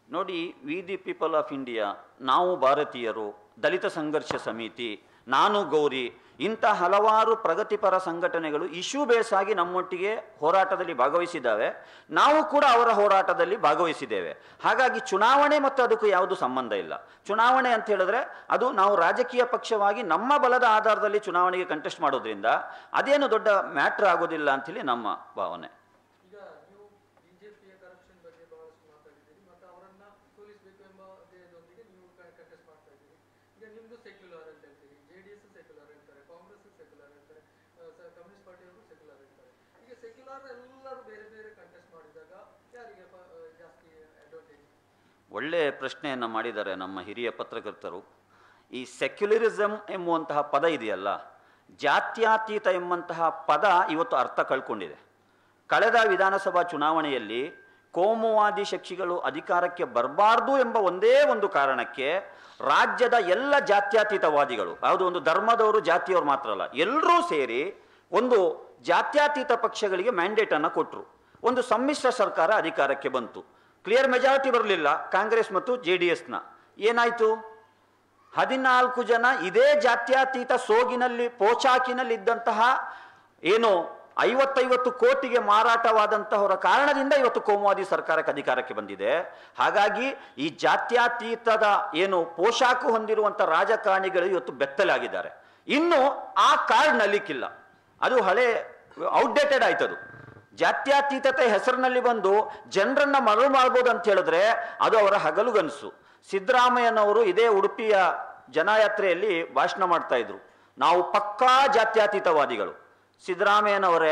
ನೋಡಿ we the people of India ನಾವು ಭಾರತೀಯರು ದಲಿತ ಸಂಘರ್ಷ ಸಮಿತಿ ನಾನು ಗೌರಿ ಇಂಥ ಹಲವಾರು ಪ್ರಗತಿಪರ ಸಂಘಟನೆಗಳು ಇಶ್ಯೂ ಬೇಸ್ ಆಗಿ ನಮ್ಮೊಟ್ಟಿಗೆ ಹೋರಾಟದಲ್ಲಿ ಭಾಗವಹಿಸಿದ್ದಾವೆ ನಾವು ಕೂಡ ಅವರ ಹೋರಾಟದಲ್ಲಿ ಭಾಗವಹಿಸಿದ್ದೇವೆ ಹಾಗಾಗಿ ಚುನಾವಣೆ ಮತ್ತು ಅದಕ್ಕೂ ಯಾವುದು ಸಂಬಂಧ ಇಲ್ಲ ಚುನಾವಣೆ ಅಂತ ಹೇಳಿದ್ರೆ ಅದು ನಾವು ರಾಜಕೀಯ ಪಕ್ಷವಾಗಿ ನಮ್ಮ ಬಲದ ಆಧಾರದಲ್ಲಿ ಚುನಾವಣೆಗೆ ಕಂಟೆಸ್ಟ್ ಮಾಡೋದ್ರಿಂದ ಅದೇನು ದೊಡ್ಡ ಮ್ಯಾಟ್ರ್ ಆಗೋದಿಲ್ಲ ಅಂತೇಳಿ ನಮ್ಮ ಭಾವನೆ ಈಗ ನೀವು ಬಿಜೆಪಿಯ ಕರಪ್ಷನ್ ಬಗ್ಗೆ ಬಹಳಷ್ಟು ಮಾತಾಡಿದ್ದೀರಿ ಮತ್ತು ಅವರನ್ನ ಸೋಲಿಸಬೇಕು ಎಂಬ ಧ್ಯೇಯದೊಂದಿಗೆ ನೀವು ಕಂಟೆಸ್ಟ್ ಮಾಡ್ತಾ ಇದ್ದೀರಿ ಈಗ ನಿಮ್ದು ಸೆಕ್ಯುಲರ್ ಅಂತ ಹೇಳ್ತೀರಿ ಜೆ ಡಿ ಎಸ್ ಸೆಕ್ಯುಲರ್ ಹೇಳ್ತಾರೆ ಕಾಂಗ್ರೆಸ್ ಸೆಕ್ಯುಲರ್ ಹೇಳ್ತಾರೆ ಕಮ್ಯುನಿಸ್ಟ್ ಪಾರ್ಟಿಯವರು ಸೆಕ್ಯುಲರ್ ಹೇಳ್ತಾರೆ ಈಗ ಸೆಕ್ಯುಲರ್ ಎಲ್ಲರೂ ಬೇರೆ ಬೇರೆ ಕಂಟೆಸ್ಟ್ ಮಾಡಿದಾಗ ಯಾರಿಗೆ ಪ- ಆ, ಜಾಸ್ತಿ ಅಡ್ವಾಂಟೇಜ್ ಒಳ್ಳೆಯ ಪ್ರಶ್ನೆಯನ್ನು ಮಾಡಿದ್ದಾರೆ ನಮ್ಮ ಹಿರಿಯ ಪತ್ರಕರ್ತರು ಈ ಸೆಕ್ಯುಲರಿಸಮ್ ಎಂಬುವಂತಹ ಪದ ಇದೆಯಲ್ಲ ಜಾತ್ಯತೀತ ಎಂಬಂತಹ ಪದ ಇವತ್ತು ಅರ್ಥ ಕಳ್ಕೊಂಡಿದೆ ಕಳೆದ ವಿಧಾನಸಭಾ ಚುನಾವಣೆಯಲ್ಲಿ ಕೋಮುವಾದಿ ಶಕ್ತಿಗಳು ಅಧಿಕಾರಕ್ಕೆ ಬರಬಾರ್ದು ಎಂಬ ಒಂದೇ ಒಂದು ಕಾರಣಕ್ಕೆ ರಾಜ್ಯದ ಎಲ್ಲ ಜಾತ್ಯತೀತವಾದಿಗಳು ಯಾವುದು ಒಂದು ಧರ್ಮದವರು ಜಾತಿಯವರು ಮಾತ್ರ ಅಲ್ಲ ಎಲ್ಲರೂ ಸೇರಿ ಒಂದು ಜಾತ್ಯತೀತ ಪಕ್ಷಗಳಿಗೆ ಮ್ಯಾಂಡೇಟ್ ಅನ್ನು ಕೊಟ್ಟರು ಒಂದು ಸಮ್ಮಿಶ್ರ ಸರ್ಕಾರ ಅಧಿಕಾರಕ್ಕೆ ಬಂತು ಕ್ಲಿಯರ್ ಮೆಜಾರಿಟಿ ಬರಲಿಲ್ಲ ಕಾಂಗ್ರೆಸ್ ಮತ್ತು ಜೆ ಡಿ ಎಸ್ನ ಏನಾಯಿತು ಹದಿನಾಲ್ಕು ಜನ ಇದೇ ಜಾತ್ಯತೀತ ಸೋಗಿನಲ್ಲಿ ಪೋಚಾಕಿನಲ್ಲಿ ಇದ್ದಂತಹ ಏನು ಐವತ್ತೈವತ್ತು ಕೋಟಿಗೆ ಮಾರಾಟವಾದಂತಹವರ ಕಾರಣದಿಂದ ಇವತ್ತು ಕೋಮುವಾದಿ ಸರ್ಕಾರಕ್ಕೆ ಅಧಿಕಾರಕ್ಕೆ ಬಂದಿದೆ ಹಾಗಾಗಿ ಈ ಜಾತ್ಯತೀತದ ಏನು ಪೋಷಾಕು ಹೊಂದಿರುವಂಥ ರಾಜಕಾರಣಿಗಳು ಇವತ್ತು ಬೆತ್ತಲಾಗಿದ್ದಾರೆ ಇನ್ನು ಆ ಕಾರ್ಡ್ ನಲಿಕ್ಕಿಲ್ಲ ಅದು ಹಳೆ ಔಟ್ಡೇಟೆಡ್ ಆಯ್ತದು ಜಾತ್ಯತೀತತೆ ಹೆಸರಿನಲ್ಲಿ ಬಂದು ಜನರನ್ನ ಮರಳು ಮಾಡ್ಬೋದು ಅಂತ ಹೇಳಿದ್ರೆ ಅದು ಅವರ ಹಗಲುಗನಸು ಸಿದ್ದರಾಮಯ್ಯನವರು ಇದೇ ಉಡುಪಿಯ ಜನಯಾತ್ರೆಯಲ್ಲಿ ಭಾಷಣ ಮಾಡ್ತಾ ಇದ್ರು ನಾವು ಪಕ್ಕಾ ಜಾತ್ಯತೀತವಾದಿಗಳು ಸಿದ್ದರಾಮಯ್ಯನವರೇ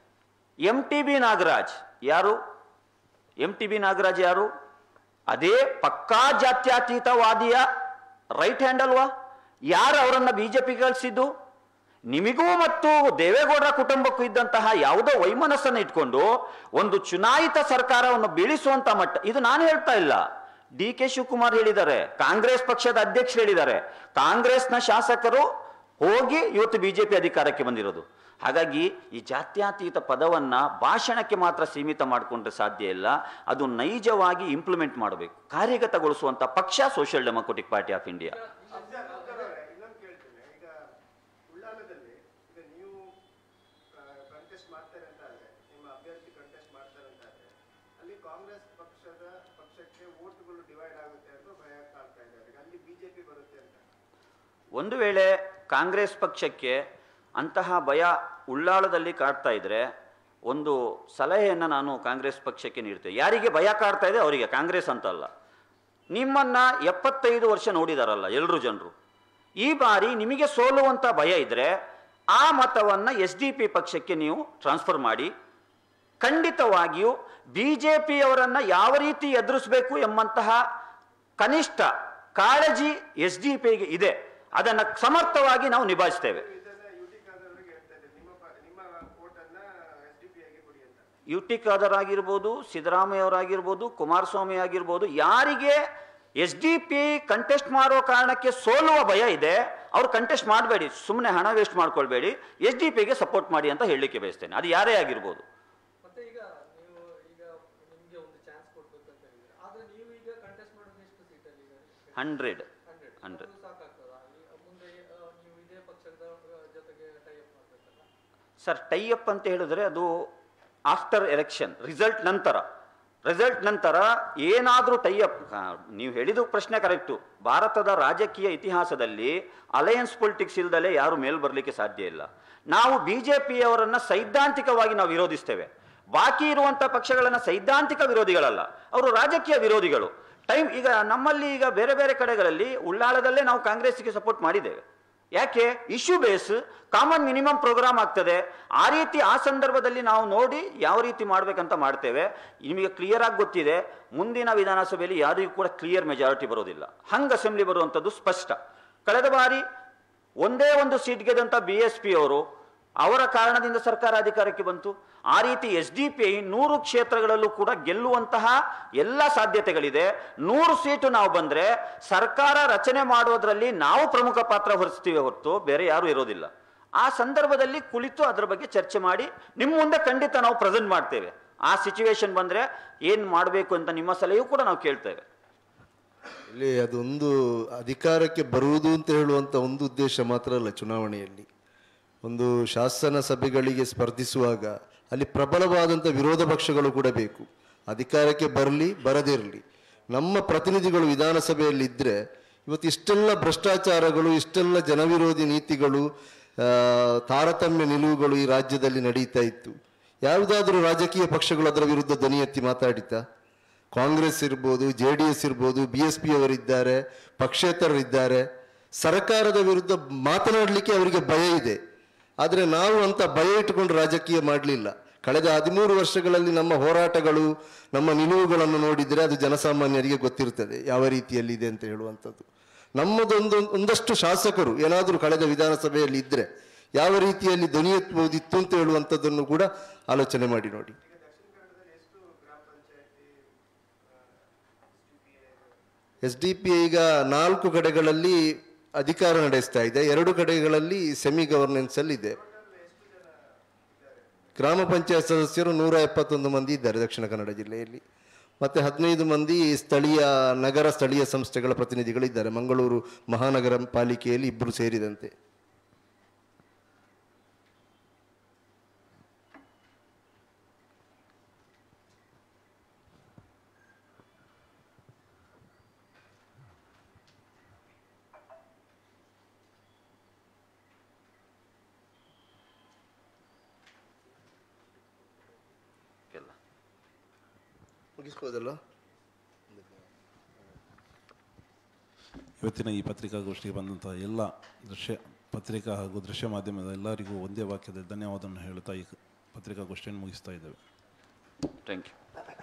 ಎಂ ಟಿ ಬಿ ನಾಗರಾಜ್ ಯಾರು ಎಂ ಟಿ ಬಿ ನಾಗರಾಜ್ ಯಾರು ಅದೇ ಪಕ್ಕಾ ಜಾತ್ಯತೀತವಾದಿಯ ರೈಟ್ ಹ್ಯಾಂಡ್ ಅಲ್ವಾ ಯಾರು ಅವರನ್ನ ಬಿಜೆಪಿ ಕಳಿಸಿದ್ದು ನಿಮಗೂ ಮತ್ತು ದೇವೇಗೌಡರ ಕುಟುಂಬಕ್ಕೂ ಇದ್ದಂತಹ ಯಾವುದೋ ವೈಮನಸ್ಸನ್ನು ಇಟ್ಕೊಂಡು ಒಂದು ಚುನಾಯಿತ ಸರ್ಕಾರವನ್ನು ಬೀಳಿಸುವಂತ ಮಟ್ಟ ಇದು ನಾನು ಹೇಳ್ತಾ ಇಲ್ಲ ಡಿ ಕೆ ಶಿವಕುಮಾರ್ ಹೇಳಿದ್ದಾರೆ ಕಾಂಗ್ರೆಸ್ ಪಕ್ಷದ ಅಧ್ಯಕ್ಷರು ಹೇಳಿದ್ದಾರೆ ಕಾಂಗ್ರೆಸ್ನ ಶಾಸಕರು ಹೋಗಿ ಇವತ್ತು ಬಿಜೆಪಿ ಅಧಿಕಾರಕ್ಕೆ ಬಂದಿರೋದು ಹಾಗಾಗಿ ಈ ಜಾತ್ಯತೀತ ಪದವನ್ನ ಭಾಷಣಕ್ಕೆ ಮಾತ್ರ ಸೀಮಿತ ಮಾಡಿಕೊಂಡ್ರೆ ಸಾಧ್ಯ ಇಲ್ಲ ಅದು ನೈಜವಾಗಿ ಇಂಪ್ಲಿಮೆಂಟ್ ಮಾಡಬೇಕು ಕಾರ್ಯಗತಗೊಳಿಸುವಂತ ಪಕ್ಷ social democratic party of India observe ಅವರೇ ಇನ್ನೊಂದು ಕೇಳ್ತೇನೆ ಈಗ ಉಳ್ಳಾಲದಲ್ಲಿ ಈಗ ನೀವು ಕಂಟೆಸ್ಟ್ ಮಾಡ್ತಾರೆ ಅಂತ ಆದ್ರೆ ನಿಮ್ಮ ಅಭ್ಯರ್ಥಿ ಕಂಟೆಸ್ಟ್ ಮಾಡ್ತಾರೆ ಅಂತ ಆದ್ರೆ ಅಲ್ಲಿ ಕಾಂಗ್ರೆಸ್ ಪಕ್ಷದ ಪಕ್ಷಕ್ಕೆ ವೋಟ್ಗಳು ಡಿವೈಡ್ ಆಗುತ್ತೆ ಅಂತ ಭಯ ಕಾಡ್ತಾ ಇದ್ದಾರೆ ಈಗ ಅಲ್ಲಿ ಬಿಜೆಪಿ ಬರುತ್ತೆ ಅಂತ ಒಂದು ವೇಳೆ ಕಾಂಗ್ರೆಸ್ ಪಕ್ಷಕ್ಕೆ ಅಂತಹ ಭಯ ಉಳ್ಳಾಳದಲ್ಲಿ ಕಾಡ್ತಾ ಇದ್ರೆ ಒಂದು ಸಲಹೆಯನ್ನು ನಾನು ಕಾಂಗ್ರೆಸ್ ಪಕ್ಷಕ್ಕೆ ನೀಡ್ತೇನೆ ಯಾರಿಗೆ ಭಯ ಕಾಡ್ತಾ ಇದೆ ಅವರಿಗೆ ಕಾಂಗ್ರೆಸ್ ಅಂತಲ್ಲ ನಿಮ್ಮನ್ನ ಎಪ್ಪತ್ತೈದು ವರ್ಷ ನೋಡಿದಾರಲ್ಲ ಎಲ್ಲರೂ ಜನರು ಈ ಬಾರಿ ನಿಮಗೆ ಸೋಲುವಂಥ ಭಯ ಇದ್ರೆ ಆ ಮತವನ್ನು ಎಸ್ ಡಿ ಪಿ ಪಕ್ಷಕ್ಕೆ ನೀವು ಟ್ರಾನ್ಸ್ಫರ್ ಮಾಡಿ ಖಂಡಿತವಾಗಿಯೂ ಬಿ ಜೆ ಪಿಯವರನ್ನ ಯಾವ ರೀತಿ ಎದುರಿಸಬೇಕು ಎಂಬಂತಹ ಕನಿಷ್ಠ ಕಾಳಜಿ ಎಸ್ ಡಿ ಪಿಗೆ ಇದೆ ಅದನ್ನು ಸಮರ್ಥವಾಗಿ ನಾವು ನಿಭಾಯಿಸ್ತೇವೆ ಇದನ್ನ ಯು ಟಿ ಖಾದರ್ವರಿಗೆ ಹೇಳ್ತಾ ಇದ್ದಾರೆ ನಿಮ್ಮ ಪ- ನಿಮ್ಮ ವೋಟನ್ನ ಎಸ್ ಡಿ ಪಿ ಆಗಿ ಕೊಡಿ ಅಂತ ಯು ಟಿ ಖಾದರ್ ಆಗಿರ್ಬೋದು ಸಿದ್ದರಾಮಯ್ಯ ಅವರಾಗಿರ್ಬೋದು ಕುಮಾರಸ್ವಾಮಿ ಆಗಿರ್ಬೋದು ಯಾರಿಗೆ ಎಸ್ ಡಿ ಪಿ ಕಂಟೆಸ್ಟ್ ಮಾಡೋ ಕಾರಣಕ್ಕೆ ಸೋಲುವ ಭಯ ಇದೆ ಅವ್ರು ಕಂಟೆಸ್ಟ್ ಮಾಡಬೇಡಿ ಸುಮ್ಮನೆ ಹಣ ವೇಸ್ಟ್ ಮಾಡ್ಕೊಳ್ಬೇಡಿ ಎಸ್ ಡಿ ಪಿಗೆ ಸಪೋರ್ಟ್ ಮಾಡಿ ಅಂತ ಹೇಳಲಿಕ್ಕೆ ಬಯಸ್ತೇನೆ ಅದು ಯಾರೇ ಆಗಿರ್ಬೋದು ಮತ್ತೆ ಈಗ ನೀವು ಈಗ ನಿಮ್ಗೆ ಒಂದು ಚಾನ್ಸ್ ಕೊಡ್ಬೇಕು ಅಂತ ಹೇಳಿದ್ರೆ ಆದ್ರೆ ನೀವು ಈಗ ಕಂಟೆಸ್ಟ್ ಮಾಡೋದು ಎಷ್ಟು ಸೀಟಲ್ಲಿ ಈಗ ಹಂಡ್ರೆಡ್ ಹಂಡ್ರೆಡ್ ಹಂಡ್ರೆಡ್ ಅದು ಸಾಕಾಗ್ತದಾ ಈ ಮುಂದೆ ಆ, ನೀವು ಇದೇ ಪಕ್ಷದ ಆ, ಜೊತೆಗೆ ಟೈ ಅಪ್ ಮಾಡ್ಬೇಕಲ್ಲ ಸರ್ ಟೈ ಅಪ್ ಅಂತ ಹೇಳಿದ್ರೆ ಅದು ಆಫ್ಟರ್ ಎಲೆಕ್ಷನ್ ರಿಸಲ್ಟ್ ನಂತರ ರಿಸಲ್ಟ್ ನಂತರ ಏನಾದರೂ ಟೈ ಅಪ್ ನೀವು ಹೇಳಿದ ಪ್ರಶ್ನೆ ಕರೆಕ್ಟು ಭಾರತದ ರಾಜಕೀಯ ಇತಿಹಾಸದಲ್ಲಿ ಅಲಯನ್ಸ್ ಪೊಲಿಟಿಕ್ಸ್ ಇಲ್ದಲೇ ಯಾರು ಮೇಲ್ ಬರಲಿಕ್ಕೆ ಸಾಧ್ಯ ಇಲ್ಲ ನಾವು ಬಿ ಜೆ ಪಿಯವರನ್ನ ಸೈದ್ಧಾಂತಿಕವಾಗಿ ನಾವು ವಿರೋಧಿಸ್ತೇವೆ ಬಾಕಿ ಇರುವಂಥ ಪಕ್ಷಗಳನ್ನು ಸೈದ್ಧಾಂತಿಕ ವಿರೋಧಿಗಳಲ್ಲ ಅವರು ರಾಜಕೀಯ ವಿರೋಧಿಗಳು ಟೈಮ್ ಈಗ ನಮ್ಮಲ್ಲಿ ಈಗ ಬೇರೆ ಬೇರೆ ಕಡೆಗಳಲ್ಲಿ ಉಳ್ಳಾಳದಲ್ಲೇ ನಾವು ಕಾಂಗ್ರೆಸ್ಗೆ ಸಪೋರ್ಟ್ ಮಾಡಿದ್ದೇವೆ ಯಾಕೆ issue base common minimum programme ಆಗ್ತದೆ ಆ ರೀತಿ ಆ ಸಂದರ್ಭದಲ್ಲಿ ನಾವು ನೋಡಿ ಯಾವ ರೀತಿ ಮಾಡ್ಬೇಕಂತ ಮಾಡ್ತೇವೆ ನಿಮಗೆ ಕ್ಲಿಯರ್ ಆಗಿ ಗೊತ್ತಿದೆ ಮುಂದಿನ ವಿಧಾನಸಭೆಯಲ್ಲಿ ಯಾರಿಗೂ ಕೂಡ ಕ್ಲಿಯರ್ ಮೆಜಾರಿಟಿ ಬರೋದಿಲ್ಲ ಹಂಗ್ ಅಸೆಂಬ್ಲಿ ಬರುವಂಥದ್ದು ಸ್ಪಷ್ಟ ಕಳೆದ ಬಾರಿ ಒಂದೇ ಒಂದು ಸೀಟ್ ಗೆದ್ದಂಥ ಬಿ ಎಸ್ ಪಿ ಅವರು ಅವರ ಕಾರಣದಿಂದ ಸರ್ಕಾರ ಅಧಿಕಾರಕ್ಕೆ ಬಂತು ಆ ರೀತಿ ಎಸ್ ಡಿ ಪಿ ಐ ನೂರು ಕ್ಷೇತ್ರಗಳಲ್ಲೂ ಕೂಡ ಗೆಲ್ಲುವಂತಹ ಎಲ್ಲ ಸಾಧ್ಯತೆಗಳಿದೆ ನೂರು ಸೀಟು ನಾವು ಬಂದ್ರೆ ಸರ್ಕಾರ ರಚನೆ ಮಾಡೋದ್ರಲ್ಲಿ ನಾವು ಪ್ರಮುಖ ಪಾತ್ರ ಹೊರಿಸ್ತೀವಿ ಹೊರತು ಬೇರೆ ಯಾರು ಇರೋದಿಲ್ಲ ಆ ಸಂದರ್ಭದಲ್ಲಿ ಕುಳಿತು ಅದರ ಬಗ್ಗೆ ಚರ್ಚೆ ಮಾಡಿ ನಿಮ್ಮ ಮುಂದೆ ಖಂಡಿತ ನಾವು ಪ್ರೆಸೆಂಟ್ ಮಾಡ್ತೇವೆ ಆ ಸಿಚುವೇಶನ್ ಬಂದ್ರೆ ಏನ್ ಮಾಡಬೇಕು ಅಂತ ನಿಮ್ಮ ಸಲಹೆಯೂ ಕೂಡ ನಾವು ಕೇಳ್ತೇವೆ ಇಲ್ಲಿ ಅದೊಂದು ಅಧಿಕಾರಕ್ಕೆ ಬರುವುದು ಅಂತ ಹೇಳುವಂಥ ಒಂದು ಉದ್ದೇಶ ಮಾತ್ರ ಅಲ್ಲ ಚುನಾವಣೆಯಲ್ಲಿ ಒಂದು ಶಾಸನ ಸಭೆಗಳಿಗೆ ಸ್ಪರ್ಧಿಸುವಾಗ ಅಲ್ಲಿ ಪ್ರಬಲವಾದಂಥ ವಿರೋಧ ಪಕ್ಷಗಳು ಕೂಡ ಬೇಕು ಅಧಿಕಾರಕ್ಕೆ ಬರಲಿ ಬರದಿರಲಿ ನಮ್ಮ ಪ್ರತಿನಿಧಿಗಳು ವಿಧಾನಸಭೆಯಲ್ಲಿ ಇದ್ದರೆ ಇವತ್ತು ಇಷ್ಟೆಲ್ಲ ಭ್ರಷ್ಟಾಚಾರಗಳು ಇಷ್ಟೆಲ್ಲ ಜನವಿರೋಧಿ ನೀತಿಗಳು ಆ, ತಾರತಮ್ಯ ನಿಲುವುಗಳು ಈ ರಾಜ್ಯದಲ್ಲಿ ನಡೀತಾ ಇತ್ತು ಯಾವುದಾದ್ರೂ ರಾಜಕೀಯ ಪಕ್ಷಗಳು ಅದರ ವಿರುದ್ಧ ಧ್ವನಿ ಎತ್ತಿ ಮಾತಾಡಿತಾ ಕಾಂಗ್ರೆಸ್ ಇರ್ಬೋದು ಜೆ ಡಿ ಎಸ್ ಇರ್ಬೋದು ಬಿ ಎಸ್ ಪಿ ಅವರಿದ್ದಾರೆ ಪಕ್ಷೇತರರಿದ್ದಾರೆ ಸರ್ಕಾರದ ವಿರುದ್ಧ ಮಾತನಾಡಲಿಕ್ಕೆ ಅವರಿಗೆ ಭಯ ಇದೆ ಆದರೆ ನಾವು ಅಂತ ಭಯ ಇಟ್ಟುಕೊಂಡು ರಾಜಕೀಯ ಮಾಡಲಿಲ್ಲ ಕಳೆದ ಹದಿಮೂರು ವರ್ಷಗಳಲ್ಲಿ ನಮ್ಮ ಹೋರಾಟಗಳು ನಮ್ಮ ನಿಲುವುಗಳನ್ನು ನೋಡಿದರೆ ಅದು ಜನಸಾಮಾನ್ಯರಿಗೆ ಗೊತ್ತಿರ್ತದೆ ಯಾವ ರೀತಿಯಲ್ಲಿದೆ ಅಂತ ಹೇಳುವಂಥದ್ದು ನಮ್ಮದೊಂದು ಒಂದಷ್ಟು ಶಾಸಕರು ಏನಾದರೂ ಕಳೆದ ವಿಧಾನಸಭೆಯಲ್ಲಿ ಇದ್ದರೆ ಯಾವ ರೀತಿಯಲ್ಲಿ ಧ್ವನಿ ಎತ್ತಬಹುದಿತ್ತು ಅಂತ ಹೇಳುವಂಥದ್ದನ್ನು ಕೂಡ ಆಲೋಚನೆ ಮಾಡಿ ನೋಡಿ ಎಸ್ ಡಿ ಪಿ ಈಗ ನಾಲ್ಕು ಕಡೆಗಳಲ್ಲಿ ಅಧಿಕಾರ ನಡೆಸ್ತಾ ಇದೆ ಎರಡು ಕಡೆಗಳಲ್ಲಿ ಸೆಮಿ ಗವರ್ನೆನ್ಸ್ ಅಲ್ಲಿ ಇದೆ ಗ್ರಾಮ ಪಂಚಾಯತ್ ಸದಸ್ಯರು ನೂರ ಎಪ್ಪತ್ತೊಂದು ಮಂದಿ ಇದ್ದಾರೆ ದಕ್ಷಿಣ ಕನ್ನಡ ಜಿಲ್ಲೆಯಲ್ಲಿ ಮತ್ತೆ ಹದಿನೈದು ಮಂದಿ ಸ್ಥಳೀಯ ನಗರ ಸ್ಥಳೀಯ ಸಂಸ್ಥೆಗಳ ಪ್ರತಿನಿಧಿಗಳಿದ್ದಾರೆ ಮಂಗಳೂರು ಮಹಾನಗರ ಪಾಲಿಕೆಯಲ್ಲಿ ಇಬ್ಬರು ಸೇರಿದಂತೆ ಎಲ್ಲ ಮುಗಿಸ್ಬೋದಲ್ಲ ಇವತ್ತಿನ ಈ ಪತ್ರಿಕಾಗೋಷ್ಠಿಗೆ ಬಂದಂಥ ಎಲ್ಲ ದೃಶ್ಯ ಪತ್ರಿಕಾ ಹಾಗೂ ದೃಶ್ಯ ಮಾಧ್ಯಮದ ಎಲ್ಲರಿಗೂ ಒಂದೇ ವಾಕ್ಯದ ಧನ್ಯವಾದವನ್ನು ಹೇಳುತ್ತಾ ಈ ಪತ್ರಿಕಾಗೋಷ್ಠಿಯನ್ನು ಮುಗಿಸ್ತಾ ಇದ್ದೇವೆ ಥ್ಯಾಂಕ್ ಯು